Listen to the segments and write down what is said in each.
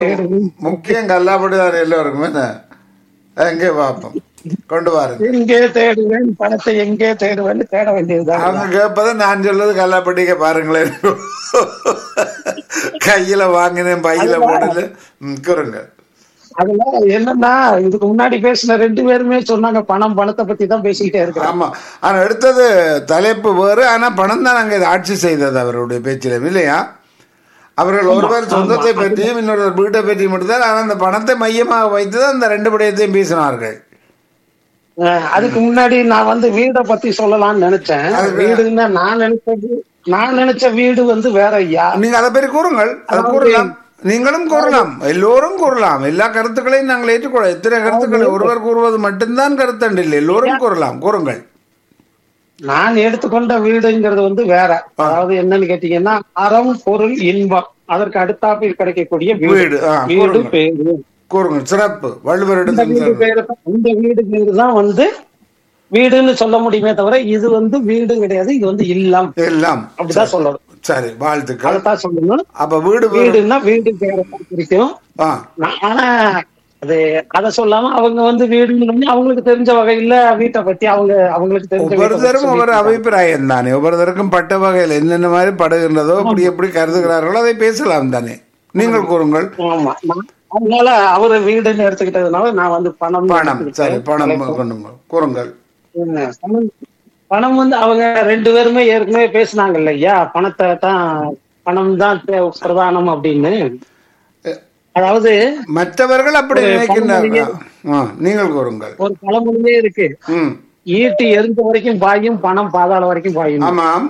தேடுவேன் முக்கியம் கல்லாப்படிதான் எல்லோருக்கும் என்ன எங்கே பார்ப்போம் கொண்டு வாருங்க எங்கே தேடுவேன் பணத்தை எங்கே தேடுவேன் தேட வேண்டியதுதான் அவங்க கேட்பதை நான் சொல்றது கல்லாப்பட்டிக்க பாருங்களேன் கையில வாங்கினேன் பையில போடல ம், கூறுங்க அதுல என்னன்னா இதுக்கு முன்னாடி பேசின ரெண்டு பேருமே சொன்னாங்க பணம் பணத்தை பத்தி தான் பேசிக்கிட்டே இருக்கிறாங்க ஆமா ஆனா எடுத்தது தலைப்பு வேறு ஆனா பணம் தான் அங்க ஆட்சி செய்தது அவருடைய பேச்சிலும் இல்லையா அவர்கள் ஒருவர் சொந்தத்தை பற்றியும் இன்னொருவர் வீட்டை பற்றியும் மட்டும்தான் ஆனால் அந்த பணத்தை மையமாக வைத்து தான் அந்த ரெண்டு விடயத்தையும் பேசினார்கள் அஹ் அதுக்கு முன்னாடி நான் வந்து வீடை பத்தி சொல்லலாம்னு நினைச்சேன் வீடுன்னா நான் நினைச்சது நான் நினைச்ச வீடு வந்து வேற ஐயா நீங்க அதை பற்றி கூறுங்கள் அதை கூறலாம் நீங்களும் கூறலாம் எல்லோரும் கூறலாம் எல்லா கருத்துக்களையும் நாங்கள் ஏற்றுக்கொள்ள எத்தனை கருத்துக்களை ஒருவர் கூறுவது மட்டும்தான் கருத்தண்டு இல்லை எல்லோரும் கூறலாம் கூறுங்கள் நான் எடுத்துக்கொண்ட வீடுங்கிறது வந்து வேற அதாவது என்னன்னு கேட்டீங்கன்னா அறம் பொருள் இன்பம் அதற்கு அடுத்தாப்பில் கிடைக்கக்கூடிய வீடு வீடு ஆ, வீடு கூறுங்கள் பேரு கூறுங்கள் சிறப்பு வள்ளுவர் இந்த வீடு எடுத்து பேரு தான் இந்த வீடு பேரு தான் வந்து வீடுன்னு சொல்ல முடியுமே தவிர இது வந்து வீடு கிடையாது இது வந்து இல்லம் எல்லாம் அப்படிதான் சொல்லணும் சரி வாழ்த்துக்கள் அதைத்தான் சொல்லணும் அப்ப வீடு பேரு- வீடுன்னா வீடு பேரை தான் குறிக்கும் ஆ நான் ஆனா அது அத சொல்லாம அவங்க வந்து வீடுன்னு அவங்களுக்கு தெரிஞ்ச வகையில வீட்டை பத்தி அவங்க அவங்களுக்கு தெரிஞ்ச வீட்டை பத்தி ஒவ்வொருத்தரும் ஒவ்வொரு சொல்லிட்டு அபிப்பிராயம் தானே ஒவ்வொருத்தருக்கும் பட்ட வகையில் என்னென்ன மாதிரி படுகின்றதோ அப்படி எப்படி கருதுகிறார்களோ அதை பேசலாம் தானே நீங்கள் கூறுங்கள் ஆமா நான் அதனால அவரு வீடுன்னு எடுத்துக்கிட்டதுனால நான் வந்து பணம் பணம் சரி பணம் கொண்டுங்க கூறுங்கள் என்ன, பணம் பணம் வந்து அவங்க ரெண்டு பேருமே ஏற்கனவே பேசினாங்கல்ல ஐயா பணத்தை தான் பணம் தான் தே- பிரதானம் அப்படின்னு அதாவது மற்றவர்கள் அப்படி நினைக்கின்றார்கள் ஆ, நீங்கள் கூறுங்கள் ஒரு பழமொழியே இருக்கு ம் ஈட்டி எரிஞ்ச வரைக்கும் பாயும் பணம் பாதாள வரைக்கும் பாயும் ஆமாம்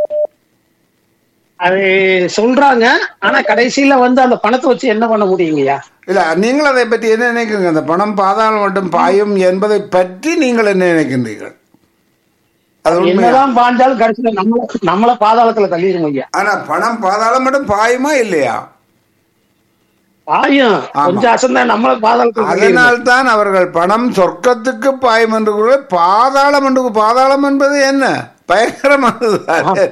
அது சொல்றாங்க ஆனா கடைசியில வந்து அந்த பணத்தை வச்சு என்ன பண்ண முடியுங்கய்யா இல்ல நீங்கள் அதை பற்றி என்ன நினைக்கிறீங்க அந்த பணம் பாதாளம் மட்டும் பாயும் என்பதை பற்றி நீங்கள் என்ன நினைக்கின்றீர்கள் அது உண்மையா என்னதான் பாஞ்சாலும் கடைசியில நம்மள நம்மள பாதாளத்துல தள்ளிடும் ஐயா ஆனா பணம் பாதாளம் மட்டும் பாயுமா இல்லையா பாயும் கொஞ்சம் அசந்தா நம்மள பாதாளத்துல தள்ளிரும். அதனால் தான் அவர்கள் பணம் சொர்க்கத்துக்கு பாயும் என்று கூற பாதாளம் என்று பாதாளம் என்பது என்ன பயங்கரமானது தானே.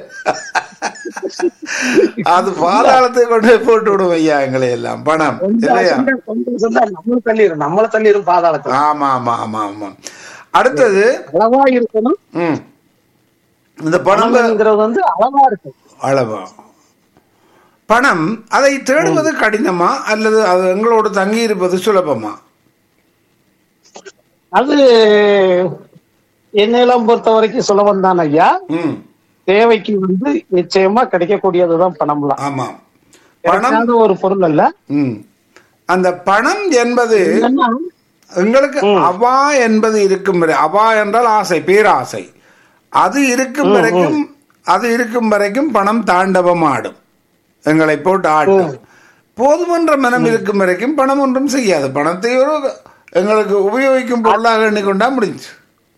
அது பாதாளத்தை கொண்டு போய் போட்டு விடும் ஐயா எங்களை எல்லாம் பணம் கொஞ்சம் இல்லையா அசந்தா கொஞ்சம் அசந்தா நம்மள தள்ளிடும் நம்மள தள்ளிடும் பாதாளத்துல ஆமா ஆமா ஆமா ஆமா அடுத்தது அளவா இருக்கணும் ம் இந்த பணம் பணம்ங்கிறது வந்து அளவா இருக்கும் அளவா பணம் அதை தேடுவது கடினமா அல்லது அது எங்களோடு தங்கி இருப்பது சுலபமா அது என்னெல்லாம் பொறுத்த வரைக்கும் சுலபம் தான் ஐயா ம் தேவைக்கு வந்து நிச்சயமா கிடைக்கக்கூடியதுதான் பணம்லாம் ஆமாம் பணம் கிடைக்காத ஒரு பொருள் அல்ல ம் அந்த பணம் என்பது என்னன்னா, எங்களுக்கு அவா என்பது இருக்கும் வரை அவா என்றால் ஆசை பேராசை அது இருக்கும் வரைக்கும் அது இருக்கும் வரைக்கும் பணம் தாண்டவம் ஆடும் எங்களை போட்டு ஆட்டும் போதுமன்ற மனம் இருக்கும் வரைக்கும் பணம் ஒன்றும் செய்யாது பணத்தை ஒரு எங்களுக்கு உபயோகிக்கும் பொருளாக எண்ணிக்கொண்டா முடிஞ்சு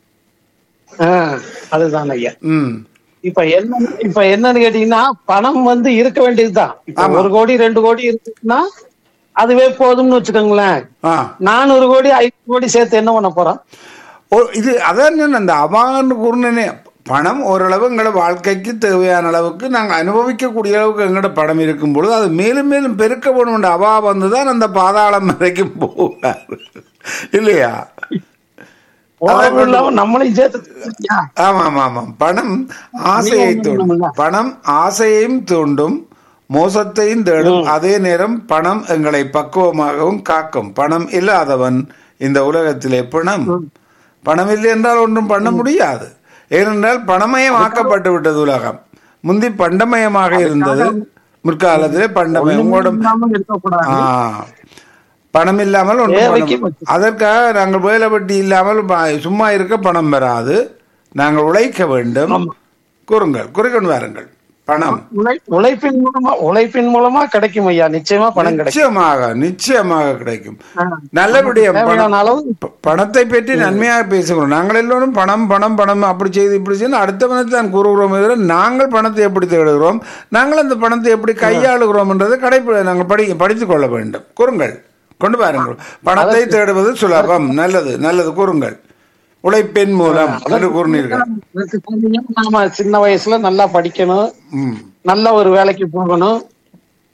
ஆ, அதுதான் ஐயா ம் இப்ப என்ன இப்ப என்னன்னு கேட்டீங்கன்னா பணம் வந்து இருக்க வேண்டியதுதான் இப்ப ஒரு கோடி ரெண்டு கோடி இருக்குன்னா அதுவே போதும்னு வச்சுக்கோங்களேன் ஆ நானூறு கோடி ஐநூறு கோடி சேர்த்து என்ன பண்ண போறோம் ஓ இது அதான் அந்த அவான்னு கூறினே பணம் ஓரளவு எங்களோட வாழ்க்கைக்கு தேவையான அளவுக்கு நாங்கள் அனுபவிக்கக்கூடிய அளவுக்கு எங்களோட பணம் இருக்கும் பொழுது அது மேலும் மேலும் பெருக்க வேணும்ன்ற அவா வந்து தான் அந்த பாதாளம் வரைக்கும் போவார் இல்லையா போறதும் இல்லாம நம்மளையும் சேர்த்து ஆமாம் ஆமாம் ஆமாம் பணம் ஆசையை தூண்டும் பணம் ஆசையையும் தூண்டும் மோசத்தையும் தேடும் அதே நேரம் பணம் எங்களை பக்குவமாகவும் காக்கும் பணம் இல்லாதவன் இந்த உலகத்திலே பணம் பணம் இல்லை என்றால் ஒன்றும் பண்ண முடியாது ஏனென்றால் பணமயம் ஆக்கப்பட்டு விட்டது உலகம் முந்தி பண்டமயமாக இருந்தது முற்காலத்திலே பண்டமயம் உங்களோட இல்லாமல் இருக்கக்கூடாது ஆ. பணம் இல்லாமல் ஒன்றும் பண்ண தேவைக்கு முடியாது. அதற்காக நாங்கள் வேலை வட்டி இல்லாமல் ப- சும்மா இருக்க பணம் வராது நாங்கள் உழைக்க வேண்டும் கூறுங்கள் குறிக்கொண்டு வாருங்கள் பணம் உழை- உழைப்பின் மூலமா உழைப்பின் மூலமா கிடைக்கும் ஐயா நிச்சயமா பணம் கிடைக்கும் நிச்சயமாக நிச்சயமாக கிடைக்கும் ஆ. நல்லபடியா பணம் தேவையான அளவு ப- பணத்தை பற்றி நன்மையாக பேசுகிறோம் நாங்கள் எல்லோரும் பணம் பணம் பணம் அப்படி செய்து இப்படி செய்து அடுத்தவனை தான் கூறுகிறோம் தவிர நாங்கள் பணத்தை எப்படி தேடுகிறோம் நாங்கள் அந்த பணத்தை எப்படி கையாளுகிறோம் என்றதை கடைப்பி நாங்கள் படி படித்துக் கொள்ள வேண்டும் கூறுங்கள் கொண்டு பாருங்கள் பணத்தை தேடுவது சுலபம் நல்லது நல்லது கூறுங்கள் உழைப்பின் மூலம் என்று கூறினீர்கள் அதுக்கு தகுதியா நாம சின்ன வயசுல நல்லா படிக்கணும் ம் நல்ல ஒரு வேலைக்கு போகணும்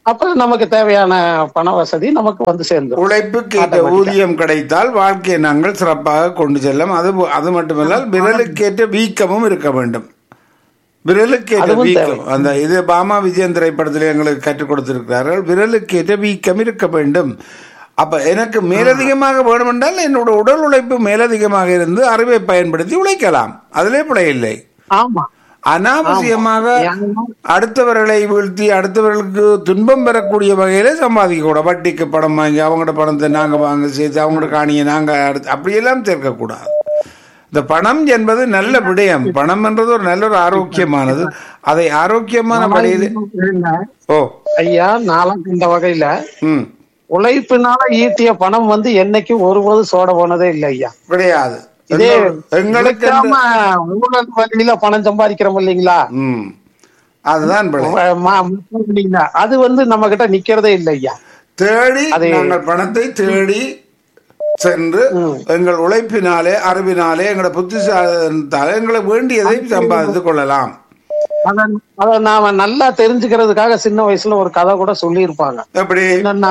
அப்ப நமக்கு தேவையான பண வசதி நமக்கு வந்து சேர்ந்துரும் உழைப்புக்கேற்ற ஊதியம் கிடைத்தால் வாழ்க்கையை நாங்கள் சிறப்பாக கொண்டு செல்லும் அது அது மட்டுமல்ல விரலுக்கேற்ற வீக்கமும் இருக்க வேண்டும் விரலுக்கேற்ற அதுவும் வீக்கம் அந்த இது பாமா விஜயன் திரைப்படத்தில் எங்களுக்கு கற்றுக் கொடுத்திருக்கிறார்கள் விரலுக்கேற்ற வீக்கம் இருக்க வேண்டும் அப்ப எனக்கு மேலதிகமாக வேண்டுமென்றால் என்னோட உடல் உழைப்பு மேலதிகமாக இருந்து அறிவை பயன்படுத்தி உழைக்கலாம் அதிலே பிழை இல்லை ஆமா அனாவசியமாக ஏன்னா, அடுத்தவர்களை வீழ்த்தி அடுத்தவர்களுக்கு துன்பம் பெறக்கூடிய வகையில சம்பாதிக்க கூட வட்டிக்கு பணம் வாங்கி அவங்களோட பணத்தை நாங்க வாங்க சேர்த்து அவங்களோட காணியை நாங்க அடுத்து அப்படியெல்லாம் சேர்க்கக்கூடாது இந்த பணம் என்பது நல்ல விடயம் பணம் என்றது ஒரு நல்ல ஒரு ஆரோக்கியமானது அதை ஆரோக்கியமான வழியில் இல்ல, ஓ ஐயா நாலாம் இந்த வகையில ம் உழைப்பினால ஈட்டிய பணம் வந்து என்னைக்கும் ஒருபோதும் சோட போனதே இல்லை ஐயா கிடையாது இதே எங்களுக்கு உழைக்காம ஊழல் வழியில பணம் சம்பாதிக்கிறோம் இல்லைங்களா ம் அதுதான் பிழை ம- ம- இல்லைங்களா? அது வந்து நம்ம கிட்ட நிக்கிறதே இல்லை ஐயா தேடி அது- நாங்கள் பணத்தை தேடி சென்று எங்கள் உழைப்பினாலே அறிவினாலே எங்களோட புத்திசாலித்தாலே எங்களுக்கு வேண்டியதை சம்பாதித்துக் கொள்ளலாம் அத அத நாம நல்லா தெரிஞ்சுக்கிறதுக்காக சின்ன வயசுல ஒரு கதை கூட சொல்லியிருப்பாங்க எப்படி என்னன்னா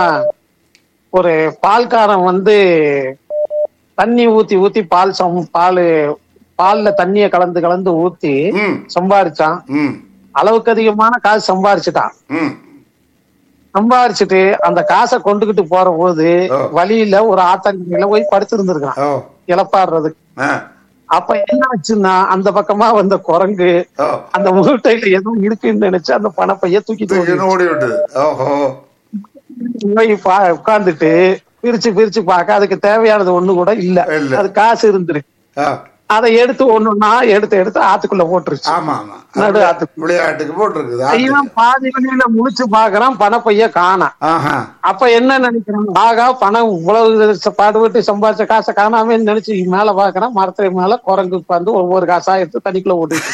ஒரு பால்காரன் வந்து தண்ணி ஊத்தி ஊத்தி பால் சம் பால் பால்ல தண்ணிய கலந்து கலந்து ஊத்தி ம் சம்பாரிச்சான் ம் அளவுக்கு அதிகமான காசு சம்பாரிச்சுட்டான் ம் சம்பாரிச்சுட்டு அந்த காசை கொண்டுகிட்டு போற போது ஓ. வழியில ஒரு ஆத்தங்கரையில போய் படுத்து இருந்திருக்கான் ஓ இழப்பாடுறதுக்கு ஆ அப்ப என்ன ஆச்சுன்னா அந்த பக்கமா வந்த குரங்கு ஓ அந்த மூட்டையில எதுவும் இருக்குன்னு நினைச்சு அந்த பணப்பைய தூக்கிட்டு ஓடி தூக்கின்னு ஓடி விட்டது ஓஹோ போய் பா- உட்கார்ந்துட்டு பிரிச்சு பிரிச்சு பார்க்க அதுக்கு தேவையானது ஒண்ணு கூட இல்ல இல்ல. அது காசு இருந்திருக்கு ஆ, அதை எடுத்து ஒண்ணுன்னா எடுத்து எடுத்து ஆத்துக்குள்ள போட்டுருச்சு ஆமா ஆமா நடு ஆத்து விளையாட்டுக்கு போட்டிருக்குது ஐயன் ஆட்டுக்கு. பாதி வழியில முழிச்சு பாக்குறான் பணப்பைய காணாம் ஆஹா அப்ப என்ன நினைக்கிறான் ஆகா பணம் இவ்வளவு ச- பாடுபட்டு சம்பாதிச்ச காசை காணாம நினைச்சு மேல பாக்குறான் மரத்துல மேல குரங்கு உட்கார்ந்து ஒவ்வொரு காசா எடுத்து தண்ணிக்குள்ள ஓட்டிட்டு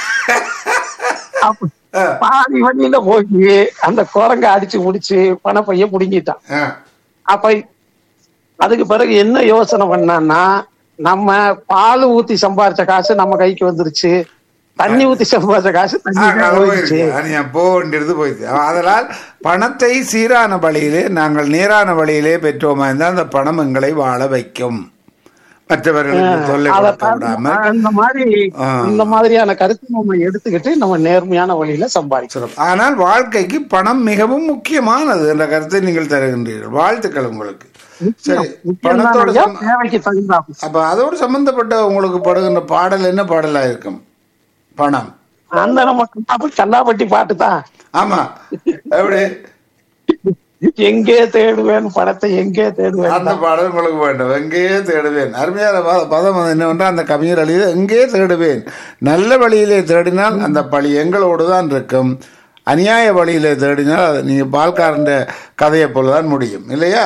அப்ப ஆ, பாதி வழியில போய் அந்த குரங்க அடிச்சு முடிச்சு பணப்பைய புடுங்கிட்டான் ஆ. அப்ப அதுக்கு பிறகு என்ன யோசனை பண்ணான்னா நம்ம பால் ஊத்தி சம்பாரிச்ச காசு நம்ம கைக்கு வந்துருச்சு தண்ணி ஊத்தி சம்பாதிச்ச காசு ஆ, தண்ணி கதை போயிடுச்சு போயிருக்கு. நீ போக வேண்டியது போயிடுச்சு அதனால் பணத்தை சீரான வழியிலே நாங்கள் நேரான வழியிலே பெற்றோமா இருந்தால் அந்த பணம் எங்களை வாழ வைக்கும் மற்றவர்களுக்கு தொல்லை கொடுக்க அதத்தான் விடாமல் இந்த மாதிரி ஆ. இந்த மாதிரியான கருத்து நம்ம எடுத்துக்கிட்டு நம்ம நேர்மையான வழியில சம்பாதிக்கணும் சிறப்பு. ஆனால் வாழ்க்கைக்கு பணம் மிகவும் முக்கியமானது என்ற கருத்தை நீங்கள் தருகின்றீர்கள் வாழ்த்துக்கள் உங்களுக்கு சரி பணத்தோட முக்கியம் சம்ம- தேவைக்கு தகுந்தாப்பு அப்ப அதோடு சம்பந்தப்பட்ட உங்களுக்கு படுகின்ற பாடல் என்ன பாடலா இருக்கும் பணம் அந்த நமக்கு அப்ப கல்லாப்பட்டி பாட்டு தான் ஆமா எப்படி எங்கே தேடுவேன் பணத்தை எங்கே தேடுவேன் அந்த பாடல் உங்களுக்கு வேண்டும் எங்கேயே தேடுவேன் அருமையான பத- பதம் அது என்னவென்றால் அந்த கவிஞர் அழியது எங்கே தேடுவேன் நல்ல வழியிலே தேடினால் அந்த பழி எங்களோடு தான் இருக்கும் அநியாய வழியிலே தேடினால் அது நீங்க பால்காரன் கதையை போலதான் முடியும் இல்லையா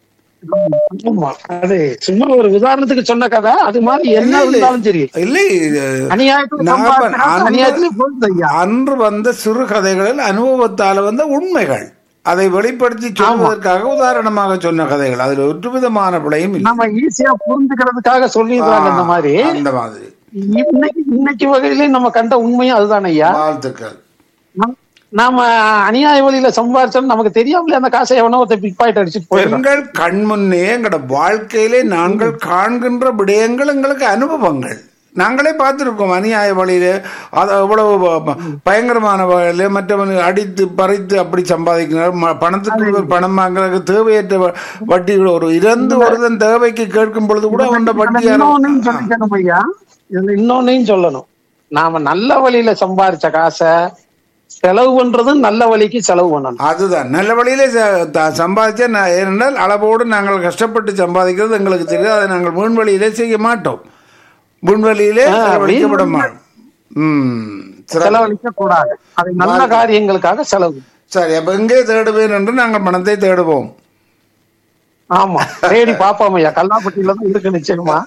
ஆமா அது சும்மா ஒரு உதாரணத்துக்கு சொன்ன கதை அது மாதிரி என்ன இருந்தாலும் சரி இல்லை இது அநியாயத்துக்கு நான் சம்பாதிச்சா அன்று- அநியாயத்திலே போகுது ஐயா அன்று வந்த சிறு கதைகளில் அனுபவத்தால வந்த உண்மைகள் அதை வெளிப்படுத்தி சொல்வதற்காக உதாரணமாக சொன்ன கதைகள் அதுல ஒரு விதமான பிழையும் இல்லை நம்ம ஈஸியா புரிஞ்சுக்கிறதுக்காக சொல்லிடுறாங்க இந்த மாதிரி அந்த மாதிரி இன்னைக்கு இன்னைக்கு வகையிலே நம்ம கண்ட உண்மையும் அதுதான் ஐயா வாழ்த்துக்கள் நம்- நாம அநியாய வழியில சம்பாரிச்சோம் நமக்கு தெரியாமலே அந்த காசை எவனோ ஒருத்தன் பிக் பாயிண்ட் அடிச்சுட்டு போயிடுறான் எங்கள் கண்முன்னே எங்களோட வாழ்க்கையிலே நாங்கள் காண்கின்ற விடயங்கள் எங்களுக்கு அனுபவங்கள் நாங்களே பார்த்திருக்கோம் அநியாய வழியில அது எவ்வளவு ப- ப- பயங்கரமான வகையில மற்றவன் அடித்து பறித்து அப்படி சம்பாதிக்கிறார் ம- பணத்துக்கு ஒரு பணம் வாங்குறதுக்கு தேவையற்ற வ- வட்டிகள் ஒரு இறந்து ஒருதன் தேவைக்கு கேட்கும் பொழுது கூட அவன் வட்டி இன்னொன்னையும் சொல்லிக்கணும் ஐயா இதுல இன்னொன்னையும் சொல்லணும் நாம நல்ல வழியில சம்பாரிச்ச காசை செலவு பண்றதும் நல்ல வழிக்கு செலவு பண்ணணும் அதுதான் நல்ல வழியிலே ச- த- சம்பாதிச்சா நான் ஏனென்றால் அளவோடு நாங்கள் கஷ்டப்பட்டு சம்பாதிக்கிறது எங்களுக்கு தெரியும் அதை நாங்கள் வீண் வழியிலே செய்ய மாட்டோம் வீண் வழியிலே செலவழிக்க விட மாட்டோம் ம் சிறப்பு. செலவழிக்க கூடாது அது நல்ல காரியங்களுக்காக செலவு சரி அப்ப எங்கே தேடுவேன் என்று நாங்கள் பணத்தை தேடுவோம் ஆமா தேடி பாப்போம் ஐயா கல்லாப்பட்டியில தான் இருக்கு நிச்சயமா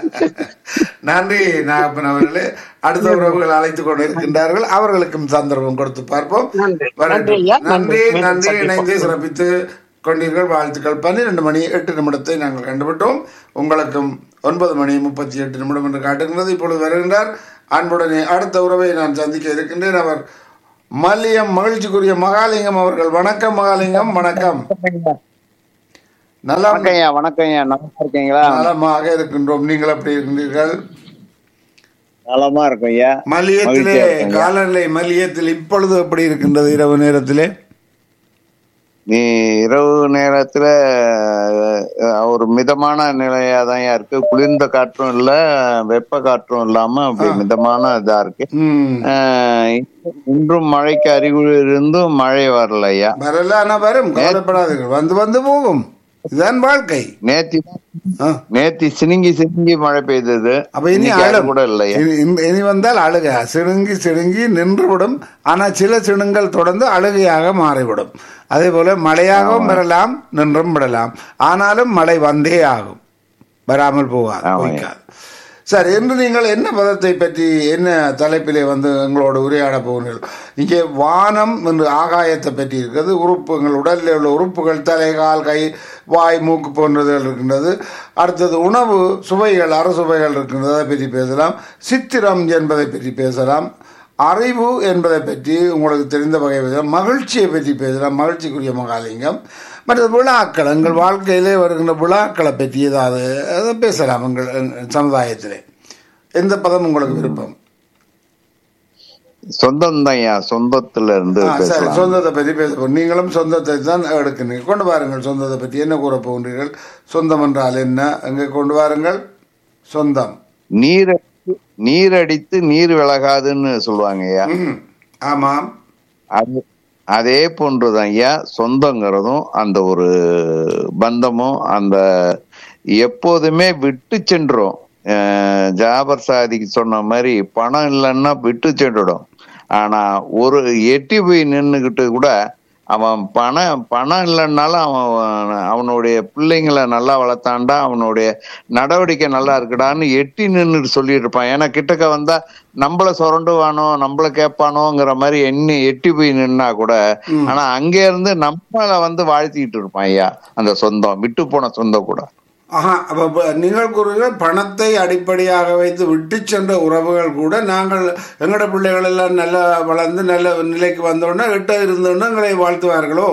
நன்றி நாகப்பன் அவர்களே அடுத்த உறவுகள் அழைத்துக் கொண்டு இருக்கின்றார்கள் அவர்களுக்கும் சந்தர்ப்பம் கொடுத்து பார்ப்போம் நன்றி. வரட்டும். நன்றி ஐயா. நன்றி நன்றி. நன்றி மீண்டும் இணைந்து சிறப்பித்து கொண்டீர்கள் வாழ்த்துக்கள் பன்னிரண்டு மணி எட்டு நிமிடத்தை நாங்கள் கண்டுவிட்டோம் உங்களுக்கும் ஒன்பது மணி முப்பத்தி எட்டு நிமிடம் என்று காட்டுகின்றது இப்பொழுது வருகின்றார் அன்புடனே அடுத்த உறவை நான் சந்திக்க இருக்கின்றேன் அவர் மல்லியம் மகிழ்ச்சிக்குரிய மகாலிங்கம் அவர்கள் வணக்கம் மகாலிங்கம் வணக்கம் நல்லா வணக்கம் ஐயா வணக்கம் ஐயா நல்லா இருக்கீங்களா நலமாக இருக்கின்றோம் நீங்கள் எப்படி இருக்கின்றீர்கள் நலமா இருக்கும் ஐயா மல்லியத்திலே மகிழ்ச்சியா இருக்கேன். காலநிலை மல்லியத்தில் இப்பொழுது எப்படி இருக்கின்றது இரவு நேரத்திலே நீ இரவு நேரத்துல அஹ், ஒரு மிதமான நிலையா தான் இருக்கு குளிர்ந்த காற்றும் இல்ல வெப்ப காற்றும் இல்லாம அப்படி மிதமான இதா இருக்கு ம் அஹ், இன்றும் மழைக்கு அறிகுறி இருந்தும் மழை வரல ஐயா வரல ஆனா வரும் கவலைப்படாதீர்கள் வந்து வந்து போகும் இதுதான் வாழ்க்கை நேத்தி ஆ. நேத்தி சினுங்கி சினுங்கி மழை பெய்தது அப்ப இனி இன்னைக்கு அது அழும் கூட இல்லையா இனி- இனி- இனி வந்தால் அழுக சிணுங்கி சிணுங்கி நின்றுவிடும் ஆனா சில சிணுங்கள் தொடர்ந்து அழுகையாக மாறிவிடும் அதே போல மழையாகவும் வரலாம் நின்றும் விடலாம் ஆனாலும் மழை வந்தே ஆகும் வராமல் போகாது ஆமாம். போய்க்காது சரி இன்று நீங்கள் என்ன பதத்தை பற்றி என்ன தலைப்பிலே வந்து எங்களோடு உரையாட போகிறீர்கள் இங்கே வானம் என்று ஆகாயத்தை பற்றி இருக்கிறது உறுப்புகள் உடலில் உள்ள உறுப்புகள் தலை கால் கை வாய் மூக்கு போன்றதுகள் இருக்கின்றது அடுத்தது உணவு சுவைகள் அறுசுவைகள் இருக்கின்றது அதை பற்றி பேசலாம் சித்திரம் என்பதை பற்றி பேசலாம் அறிவு என்பதை பற்றி உங்களுக்கு தெரிந்த வகை பேசலாம் மகிழ்ச்சியை பற்றி பேசலாம் மகிழ்ச்சிக்குரிய மகாலிங்கம் மற்றது விழாக்கள் எங்கள் வாழ்க்கையிலே வருகின்ற விழாக்களை பற்றி ஏதாவது அதை பேசலாம் எங்கள் எங்கள் சமுதாயத்திலே எந்த பதம் உங்களுக்கு விருப்பம் சொந்தம் தான் ஐயா சொந்தத்துல இருந்து ஆ, சரி பேசலாம் சொந்தத்தை பற்றி பேச போறோம். நீங்களும் சொந்தத்தை தான் எடுக்கிறீங்க கொண்டு வாருங்கள் சொந்தத்தை பற்றி என்ன கூற போகின்றீர்கள் சொந்தம் என்றால் என்ன அங்கே கொண்டு வாருங்கள் சொந்தம் நீர் நீரடித்து நீர் விலகாதுன்னு சொல்லுவாங்க ஐயா ம், ஆமாம் அது அதே போன்றுதான் ஐயா சொந்தங்கிறதும் அந்த ஒரு பந்தமும் அந்த எப்போதுமே விட்டு சென்றோம் அஹ் ஜாபர் சாதிக்கு சொன்ன மாதிரி பணம் இல்லைன்னா விட்டு சென்றுடும் ஆனா ஒரு எட்டி போய் நின்னுகிட்டு கூட அவன் பணம் பணம் இல்லைன்னாலும் அவன் அவனுடைய பிள்ளைங்களை நல்லா வளர்த்தாண்டா அவனுடைய நடவடிக்கை நல்லா இருக்குடான்னு எட்டி நின்னுட்டு சொல்லிட்டு இருப்பான் ஏன்னா கிட்டக்க வந்தா நம்மள சுரண்டுவானோ நம்மள கேட்பானோங்கிற மாதிரி எண்ணி எட்டி போய் நின்னா கூட ஆனா அங்க இருந்து நம்மள வந்து வாழ்த்திக்கிட்டு இருப்பான் ஐயா அந்த சொந்தம் விட்டு போன சொந்தம் கூட ஆஹா அப்ப இப்ப நீங்கள் கூறுகிறீர்கள் பணத்தை அடிப்படையாக வைத்து விட்டு சென்ற உறவுகள் கூட நாங்கள் எங்களோட பிள்ளைகள் எல்லாம் நல்லா வளர்ந்து நல்ல நிலைக்கு வந்தோடனே எட்ட இருந்தோடனே எங்களை வாழ்த்துவார்களோ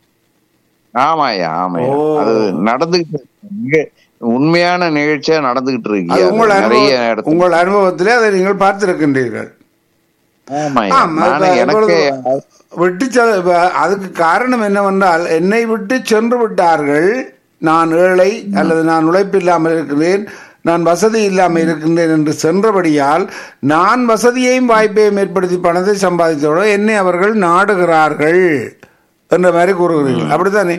ஆமாய்யா ஆமாய்யா ஓ. அது நடந்துகிட்டு இருக்கு. இங்க உண்மையான நிகழ்ச்சியா நடந்துகிட்டு அது இருக்கு உங்கள் அது நிறைய அனுபவம் இடத்துல உங்கள் அனுபவத்திலே அதை நீங்கள் பார்த்திருக்கின்றீர்கள் ஆமாய்யா ஆம், நானு இப்ப எனக்கு இப்பொழுது விட்டு செ- இப்ப அதுக்கு காரணம் என்னவென்றால் என்னை விட்டு சென்று விட்டார்கள் நான் ஏழை அல்லது நான் உழைப்பில்லாமல் இருக்கிறேன் நான் வசதி இல்லாமல் இருக்கின்றேன் என்று சென்றபடியால் நான் வசதியையும் வாய்ப்பையும் ஏற்படுத்தி பணத்தை சம்பாதித்தோட என்னை அவர்கள் நாடுகிறார்கள் என்ற மாதிரி கூறுகிறீர்கள் அப்படித்தானே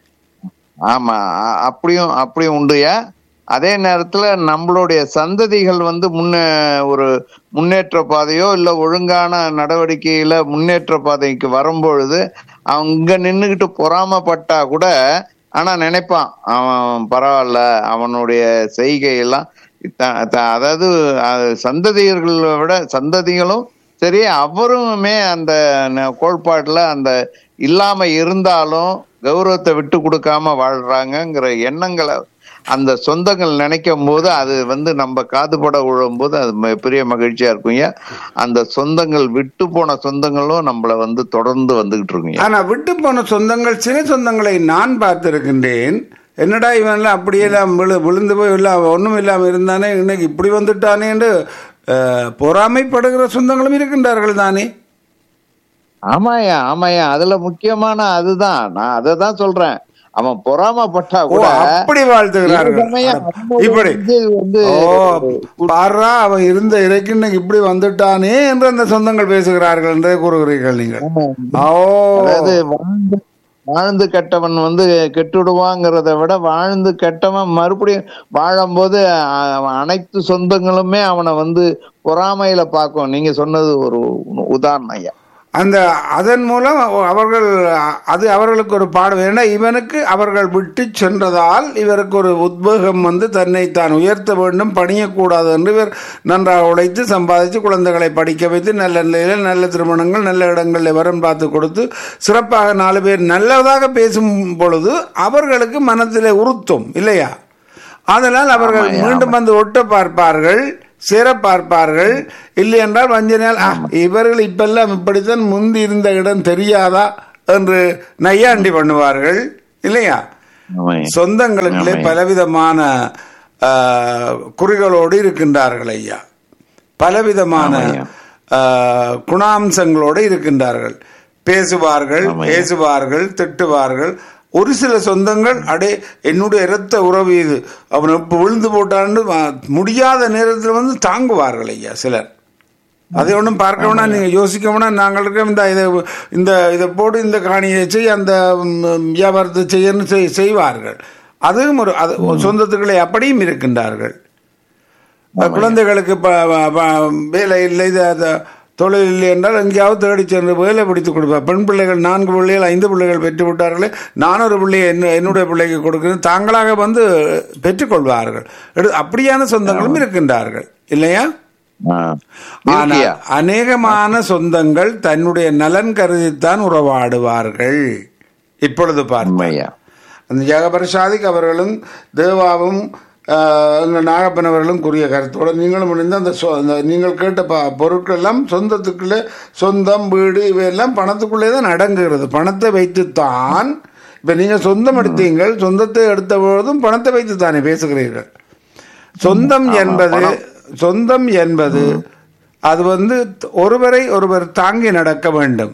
ஆமா அ- அப்படியும் அப்படியும் உண்டுயா அதே நேரத்துல நம்மளுடைய சந்ததிகள் வந்து முன்ன ஒரு முன்னேற்ற பாதையோ இல்ல ஒழுங்கான நடவடிக்கையில முன்னேற்ற பாதைக்கு வரும்பொழுது அவங்க நின்னுகிட்டு பொறாமப்பட்டா கூட ஆனா நினைப்பான் அவன் பரவாயில்ல அவனுடைய செய்கையெல்லாம் த- த- அதாவது அது சந்ததியர்களை விட சந்ததிகளும் சரி அவருமே அந்த ந- கோட்பாட்டுல அந்த இல்லாம இருந்தாலும் கௌரவத்தை விட்டு கொடுக்காம வாழ்றாங்கங்கிற எண்ணங்களை அந்த சொந்தங்கள் நினைக்கும் போது அது வந்து நம்ம காதுபட விழும் போது அது ம- பெரிய மகிழ்ச்சியா இருக்கும் ஐயா அந்த சொந்தங்கள் விட்டு போன சொந்தங்களும் நம்மள வந்து தொடர்ந்து வந்துகிட்டு இருக்குங்க ஆனா விட்டு போன சொந்தங்கள் சில சொந்தங்களை நான் பார்த்திருக்கின்றேன் என்னடா இவன்லாம் அப்படியே எல்லாம் விழு விழுந்து போய் எல்லாம் ஒன்றும் இல்லாமல் இருந்தானே இன்னைக்கு இப்படி வந்துட்டானே என்று அஹ், பொறாமைப்படுகிற சொந்தங்களும் இருக்கின்றார்கள் தானே ஆமாயா ஆமாயா அதுல முக்கியமான அதுதான் நான் அதை தான் சொல்றேன் அவன் பொறாமப்பட்டா ஓ கூட அப்படி வாழ்த்துகிறார்கள் சில சமயம் அட, நம்மளோட இப்படி வந்து வந்து ஓ பாரா அவன் இருந்த இறைக்கு இன்னைக்கு இப்படி வந்துட்டானே என்று அந்த சொந்தங்கள் பேசுகிறார்கள் என்றே கூறுகிறீர்கள் நீங்கள் ஓ அதாவது வாழ்ந்து வாழ்ந்து கெட்டவன் வந்து கெட்டுடுவாங்கிறத விட வாழ்ந்து கெட்டவன் மறுபடியும் வாழும்போது அ- அவன் அனைத்து சொந்தங்களுமே அவனை வந்து பொறாமையில பார்க்கும் நீங்க சொன்னது ஒரு உதாரணம் ஐயா அந்த அதன் மூலம் அவர்கள் அது அவர்களுக்கு ஒரு பாடம் ஏன்னா இவனுக்கு அவர்கள் விட்டு சென்றதால் இவருக்கு ஒரு உத்வேகம் வந்து தன்னை தான் உயர்த்த வேண்டும் பணியக்கூடாது என்று இவர் நன்றாக உழைத்து சம்பாதித்து குழந்தைகளை படிக்க வைத்து நல்ல நிலையில் நல்ல திருமணங்கள் நல்ல இடங்களில் வரம் பார்த்து கொடுத்து சிறப்பாக நாலு பேர் நல்லதாக பேசும் பொழுது அவர்களுக்கு மனத்திலே உறுத்தும் இல்லையா அதனால் அவர்கள் மீண்டும் வந்து ஒட்ட பார்ப்பார்கள் சேர பார்ப்பார்கள் இல்லை என்றால் வஞ்சனையால் "ஆ, இவர்கள் இப்பெல்லாம் இப்படித்தான் முந்தி இருந்த இடம் தெரியாதா என்று நையாண்டி பண்ணுவார்கள் இல்லையா ஆமாய்யா. சொந்தங்களுக்குள்ளே ஆமாய்யா. பலவிதமான ஆ, குறிகளோடு இருக்கின்றார்கள் ஐயா பலவிதமான ஆமாய்யா. ஆ, குணாம்சங்களோடு இருக்கின்றார்கள் பேசுவார்கள் ஆமாய்யா. பேசுவார்கள் திட்டுவார்கள் ஒரு சில சொந்தங்கள் அடே என்னுடைய இரத்த உறவு இது அவன் இப்ப விழுந்து போட்டான்னு வ- முடியாத நேரத்தில் வந்து தாங்குவார்கள் ஐயா சிலர் அதை ஒன்றும் பார்க்க வேணா நீங்க யோசிக்க வேணா நாங்கள் இருக்க இந்த இதை இந்த இதை போட்டு இந்த காணியை செய் அந்த ம், வியாபாரத்தை செய்யன்னு செய்- செய்வார்கள் அதுவும் ஒரு அது சொந்தத்துக்களை அப்படியும் இருக்கின்றார்கள் குழந்தைகளுக்கு ப- ப- ப- வேலை இல்லை இது அது தொழில் இல்லை என்றால் எங்கேயாவது தேடி சென்று வேலை பிடித்து கொடுப்பார் பெண் பிள்ளைகள் நான்கு பிள்ளைகள் ஐந்து பிள்ளைகள் பெற்று விட்டார்களே நான் ஒரு பிள்ளையை என்ன என்னுடைய பிள்ளைக்கு கொடுக்கிறேன் தாங்களாக வந்து பெற்றுக்கொள்வார்கள் எடு- அப்படியான சொந்தங்களும் இருக்கின்றார்கள் இல்லையா ஆ. ஆனால் இருக்கியா? அநேகமான சொந்தங்கள் தன்னுடைய நலன் கருதித்தான் உறவாடுவார்கள் இப்பொழுது பார்ப்போம் உண்மையா அந்த ஜெகபரசாதிக் அவர்களும் தேவாவும் ஆஹ், எங்கள் நாகப்பன் அவர்களும் கூறிய கருத்தோட நீங்களும் இணைந்து அந்த சொ- அந்த நீங்கள் கேட்ட ப பொருட்கள் எல்லாம் சொந்தத்துக்குள்ளே சொந்தம் வீடு இவையெல்லாம் பணத்துக்குள்ளே தான் அடங்குகிறது பணத்தை வைத்துத்தான் இப்போ நீங்கள் சொந்தம் எடுத்தீங்கள் சொந்தத்தை எடுத்த பொழுதும் பணத்தை வைத்து தானே பேசுகிறீர்கள் சொந்தம் என்பது சொந்தம் என்பது அது வந்து ஒருவரை ஒருவர் தாங்கி நடக்க வேண்டும்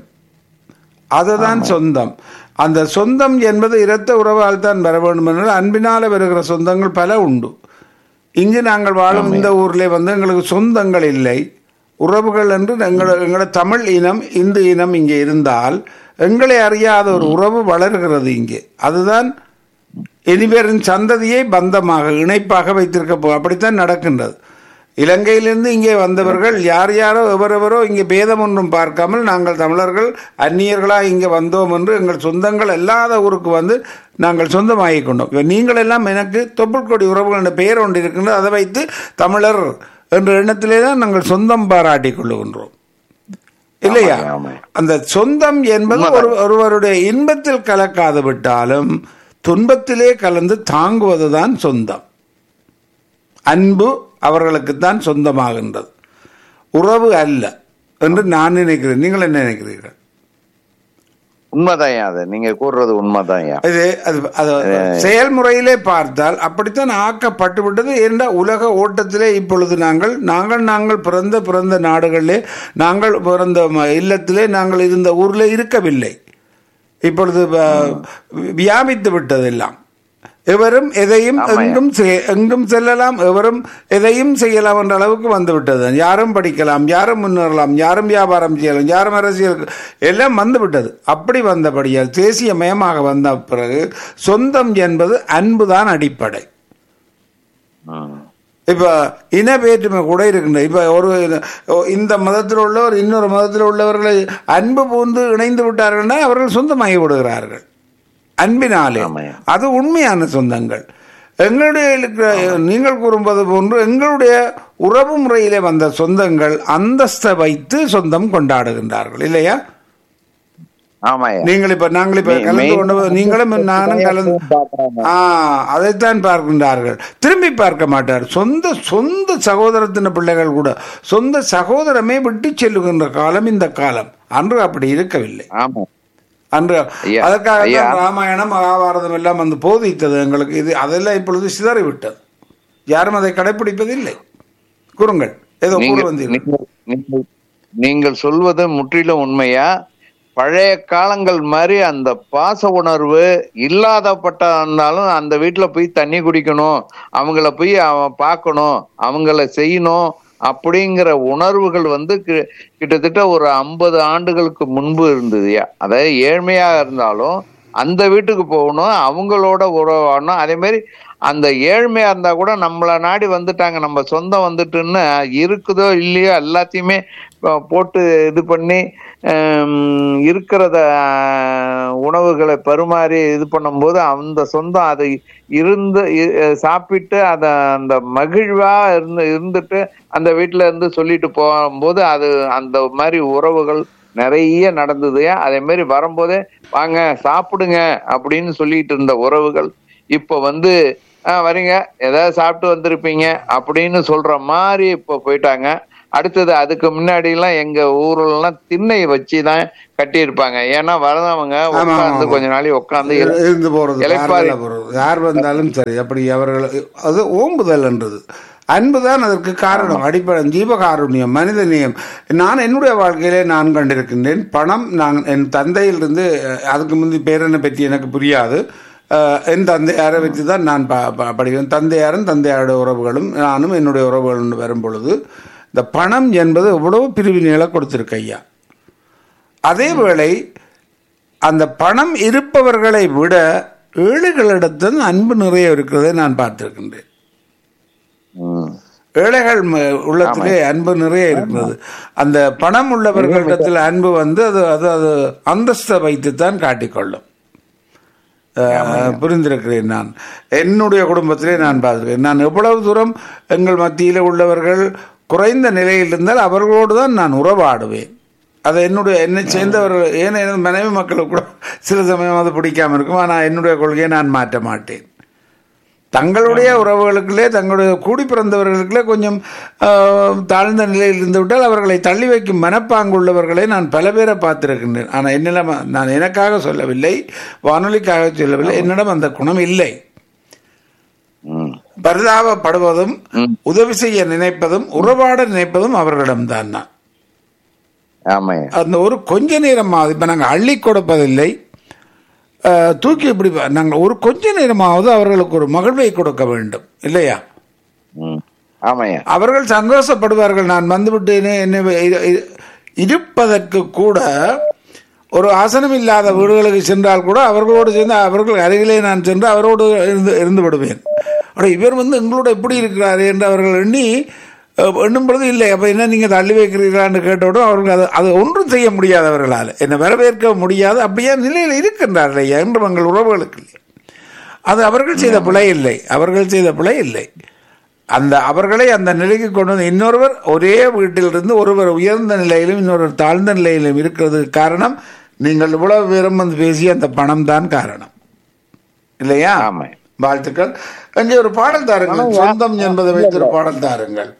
அதுதான் சொந்தம் அந்த சொந்தம் என்பது இரத்த உறவால் தான் வர வேண்டும் என்றால் அன்பினால வருகிற சொந்தங்கள் பல உண்டு இங்கு நாங்கள் வாழும் இந்த ஊரில் வந்து எங்களுக்கு சொந்தங்கள் இல்லை உறவுகள் என்று எங்களோட எங்களோட தமிழ் இனம் இந்து இனம் இங்கே இருந்தால் எங்களை அறியாத ஒரு உறவு வளர்கிறது இங்கே அதுதான் இனிவரின் சந்ததியை பந்தமாக இணைப்பாக வைத்திருக்க போ அப்படித்தான் நடக்கின்றது இலங்கையிலிருந்து இங்கே வந்தவர்கள் யார் யாரோ எவரெவரோ இங்கே பேதம் ஒன்றும் பார்க்காமல் நாங்கள் தமிழர்கள் அந்நியர்களாக இங்கே வந்தோம் என்று எங்கள் சொந்தங்கள் இல்லாத ஊருக்கு வந்து நாங்கள் சொந்தமாகிக் கொண்டோம் இப்ப நீங்கள் எல்லாம் எனக்கு தொப்புள்கொடி உறவுகள் என்ற பெயர் ஒன்று இருக்கின்றது அதை வைத்து தமிழர் என்ற எண்ணத்திலே தான் நாங்கள் சொந்தம் பாராட்டிக் கொள்ளுகின்றோம் இல்லையா ஆமாய்யா, ஆமாய்யா. அந்த சொந்தம் என்பது ஒரு ஒருவருடைய இன்பத்தில் கலக்காது விட்டாலும் துன்பத்திலே கலந்து தாங்குவதுதான் சொந்தம் அன்பு அவர்களுக்குத்தான் சொந்தமாகின்றது உறவு அல்ல என்று நான் நினைக்கிறேன் நீங்கள் என்ன நினைக்கிறீர்கள் உண்மைதான்யா அது நீங்க கூறுறது உண்மைதான்யா இது அது அது செயல்முறையிலே பார்த்தால் அப்படித்தான் ஆக்கப்பட்டு விட்டது ஏன்னா உலக ஓட்டத்திலே இப்பொழுது நாங்கள் நாங்கள் நாங்கள் பிறந்த பிறந்த நாடுகளிலே நாங்கள் பிறந்த ம- இல்லத்திலே நாங்கள் இருந்த ஊரில் இருக்கவில்லை இப்பொழுது வ- வியாபித்து விட்டது எல்லாம் எவரும் எதையும் எங்கும் செ- எங்கும் செல்லலாம் எவரும் எதையும் செய்யலாம் என்ற அளவுக்கு வந்து விட்டது யாரும் படிக்கலாம் யாரும் முன்னேறலாம் யாரும் வியாபாரம் செய்யலாம் யாரும் அரசியல் எல்லாம் வந்து விட்டது அப்படி வந்தபடியால் தேசியமயமாக வந்த பிறகு சொந்தம் என்பது அன்புதான் அடிப்படை ம். இப்ப இன வேற்றுமை கூட இருக்கின்ற இப்ப ஒரு இந்த மதத்தில் உள்ளவர் இன்னொரு மதத்தில் உள்ளவர்களை அன்பு பூந்து இணைந்து விட்டார்கள்னா அவர்கள் சொந்தமாகி விடுகிறார்கள் அன்பினாலே ஆமாய்யா. அது உண்மையான சொந்தங்கள் எங்களுடைய இருக்கிற நீங்கள் கூறும்போது போன்று எங்களுடைய உறவு முறையிலே வந்த சொந்தங்கள் அந்தஸ்தை வைத்து சொந்தம் கொண்டாடுகின்றார்கள் இல்லையா ஆமாய்யா நீங்கள் இப்ப நாங்கள் இப்ப மெய்- கலந்து மெய்- கொண்டு நீங்களும் நானும் கலந்து ஆ அதைத்தான் பார்க்கின்றார்கள் திரும்பி பார்க்க மாட்டார் சொந்த சொந்த சகோதரத்தின பிள்ளைகள் கூட சொந்த சகோதரமே விட்டு செல்லுகின்ற காலம் இந்த காலம் அன்று அப்படி இருக்கவில்லை ஆமா அன்று ஐயா, அதற்காக ஐயா. தான் ராமாயணம் மகாபாரதம் எல்லாம் வந்து போதித்தது எங்களுக்கு இது அதெல்லாம் இப்பொழுது சிதறிவிட்டது யாரும் அதை கடைபிடிப்பதில்லை கூறுங்கள் ஏதோ கூற நீங்கள் வந்தீர்கள் நீங்கள்- நீங்கள்- நீங்கள் சொல்வது முற்றிலும் உண்மையா பழைய காலங்கள் மாதிரி அந்த பாச உணர்வு இல்லாதப்பட்ட இருந்தாலும் அந்த வீட்டுல போய் தண்ணி குடிக்கணும் அவங்கள போய் அவன் பார்க்கணும் அவங்கள செய்யணும் அப்படிங்கிற உணர்வுகள் வந்து கி- கிட்டத்தட்ட ஒரு ஐம்பது ஆண்டுகளுக்கு முன்பு இருந்ததுயா அதாவது ஏழ்மையா இருந்தாலும் அந்த வீட்டுக்கு போகணும் அவங்களோட உறவாடணும் அதே மாதிரி அந்த ஏழ்மையா இருந்தா கூட நம்மள நாடி வந்துட்டாங்க நம்ம சொந்தம் வந்துட்டுன்னு இருக்குதோ இல்லையோ எல்லாத்தையுமே அஹ், போட்டு இது பண்ணி ஹம், இருக்கிறத அஹ், உணவுகளை பரிமாறி இது பண்ணும்போது அந்த சொந்தம் அதை இருந்து இ- அஹ், சாப்பிட்டு அத அந்த மகிழ்வா இருந்து இருந்துட்டு அந்த வீட்டுல இருந்து சொல்லிட்டு போகும்போது அது அந்த மாதிரி உறவுகள் நிறைய நடந்தது அதே மாதிரி வரும்போதே வாங்க சாப்பிடுங்க அப்படின்னு சொல்லிட்டு இருந்த உறவுகள் இப்ப வந்து ஆ வரீங்க ஏதாவது சாப்பிட்டு வந்திருப்பீங்க அப்படின்னு சொல்ற மாதிரி இப்போ போயிட்டாங்க அடுத்தது அதுக்கு முன்னாடி எல்லாம் எங்க ஊர்ல எல்லாம் திண்ணை வச்சுதான் கட்டியிருப்பாங்க ஏன்னா வரதவங்க ஆமா, உட்காந்து ஆமா. கொஞ்ச நாளைக்கு உட்காந்து இரு- இருந்து போறது இளைப்பாறி. கார்ல போறது யார் வந்தாலும் சரி அப்படி அவர்கள் அது ஓம்புதல் என்றது அன்புதான் அதற்கு காரணம் அடிப்படை ஜீவகாருண்யம் மனிதநேயம் நான் என்னுடைய வாழ்க்கையிலே நான் கண்டிருக்கின்றேன் பணம் நான் என் தந்தையிலிருந்து அஹ், அதுக்கு முந்தி பேரனை பற்றி எனக்கு புரியாது அஹ், என் தந்தையாரை வச்சு தான் நான் ப ப- படிக்கிறேன் தந்தையாரும் தந்தையாருடைய உறவுகளும் நானும் என்னுடைய உறவுகளும் வரும் பொழுது இந்த பணம் என்பது எவ்வளவு பிரிவினைகளை கொடுத்திருக்கு ஐயா அதே வேளை அந்த பணம் இருப்பவர்களை விட ஏழைகளிடத்தில் அன்பு நிறைய இருக்கிறதை நான் பார்த்திருக்கின்றேன் ம். ஏழைகள் ம- உள்ளத்திலே அன்பு நிறைய இருக்கிறது அந்த பணம் உள்ளவர்களிடத்தில் அன்பு வந்து அது அது அது அந்தஸ்தை வைத்துத்தான் காட்டிக்கொள்ளும் அஹ், புரிந்திருக்கிறேன் நான் என்னுடைய குடும்பத்திலே நான் பார்த்திருக்கேன் நான் எவ்வளவு தூரம் எங்கள் மத்தியில் உள்ளவர்கள் குறைந்த நிலையில் இருந்தால் அவர்களோடு தான் நான் உறவாடுவேன் அதை என்னுடைய என்னை சேர்ந்தவர்கள் ஏன்னா எனது மனைவி மக்களுக்கு கூட சில சமயம் அது பிடிக்காம இருக்கும் ஆனால் என்னுடைய கொள்கையை நான் மாற்ற மாட்டேன் தங்களுடைய உறவுகளுக்குள்ளே தங்களுடைய கூடி பிறந்தவர்களுக்குள்ளே கொஞ்சம் ஆஹ், தாழ்ந்த நிலையில் இருந்து விட்டால் அவர்களை தள்ளி வைக்கும் மனப்பாங்குள்ளவர்களை நான் பல பேரை பார்த்திருக்கின்றேன் ஆனால் என்னிடம் நான் எனக்காக சொல்லவில்லை வானொலிக்காக சொல்லவில்லை என்னிடம் அந்த குணம் இல்லை ம். பரிதாபப்படுவதும் உதவி செய்ய நினைப்பதும் உறவாட நினைப்பதும் அவர்களிடம்தான் நான் ஆமாய்யா அந்த ஒரு கொஞ்ச நேரமாவது இப்போ நாங்கள் அள்ளி கொடுப்பதில்லை அஹ், தூக்கி இப்படி நாங்கள் ஒரு கொஞ்ச நேரமாவது அவர்களுக்கு ஒரு மகிழ்வை கொடுக்க வேண்டும் இல்லையா ம். ஆமாய்யா அவர்கள் சந்தோஷப்படுவார்கள் நான் வந்துவிட்டேனே என்ன இ- இ- இருப்பதற்கு கூட ஒரு ஆசனம் இல்லாத வீடுகளுக்கு சென்றால் கூட அவர்களோடு சேர்ந்து அவர்கள் அருகிலே நான் சென்று அவரோடு இருந்து இருந்து விடுவேன் அட இவர் வந்து எங்களோட எப்படி இருக்கிறாரு என்று அவர்கள் எண்ணி அஹ், எண்ணும் பொழுது இல்லை அப்போ என்ன நீங்கள் தள்ளி வைக்கிறீர்களான்னு கேட்டவுடன் அவர்கள் அது அது ஒன்றும் செய்ய முடியாது அவர்களால் என்னை வரவேற்க முடியாது அப்படியே நிலையில் இருக்கின்றார்கள் ஐயா என்று எங்கள் உறவுகளுக்கு இல்லை அது அவர்கள் செய்த பிழை இல்லை அவர்கள் செய்த பிழை இல்லை அந்த அவர்களை அந்த நிலைக்கு கொண்டு வந்து இன்னொருவர் ஒரே வீட்டிலிருந்து ஒருவர் உயர்ந்த நிலையிலும் இன்னொருவர் தாழ்ந்த நிலையிலும் இருக்கிறதுக்கு காரணம் நீங்கள் இவ்வளவு பேரும் வந்து பேசிய அந்த பணம் தான் காரணம் இல்லையா ஆமா. வாழ்த்துக்கள் அங்கே ஒரு பாடல் தாருங்கள் சொந்தம் என்பதை வைத்து ஒரு பாடல் தாருங்கள்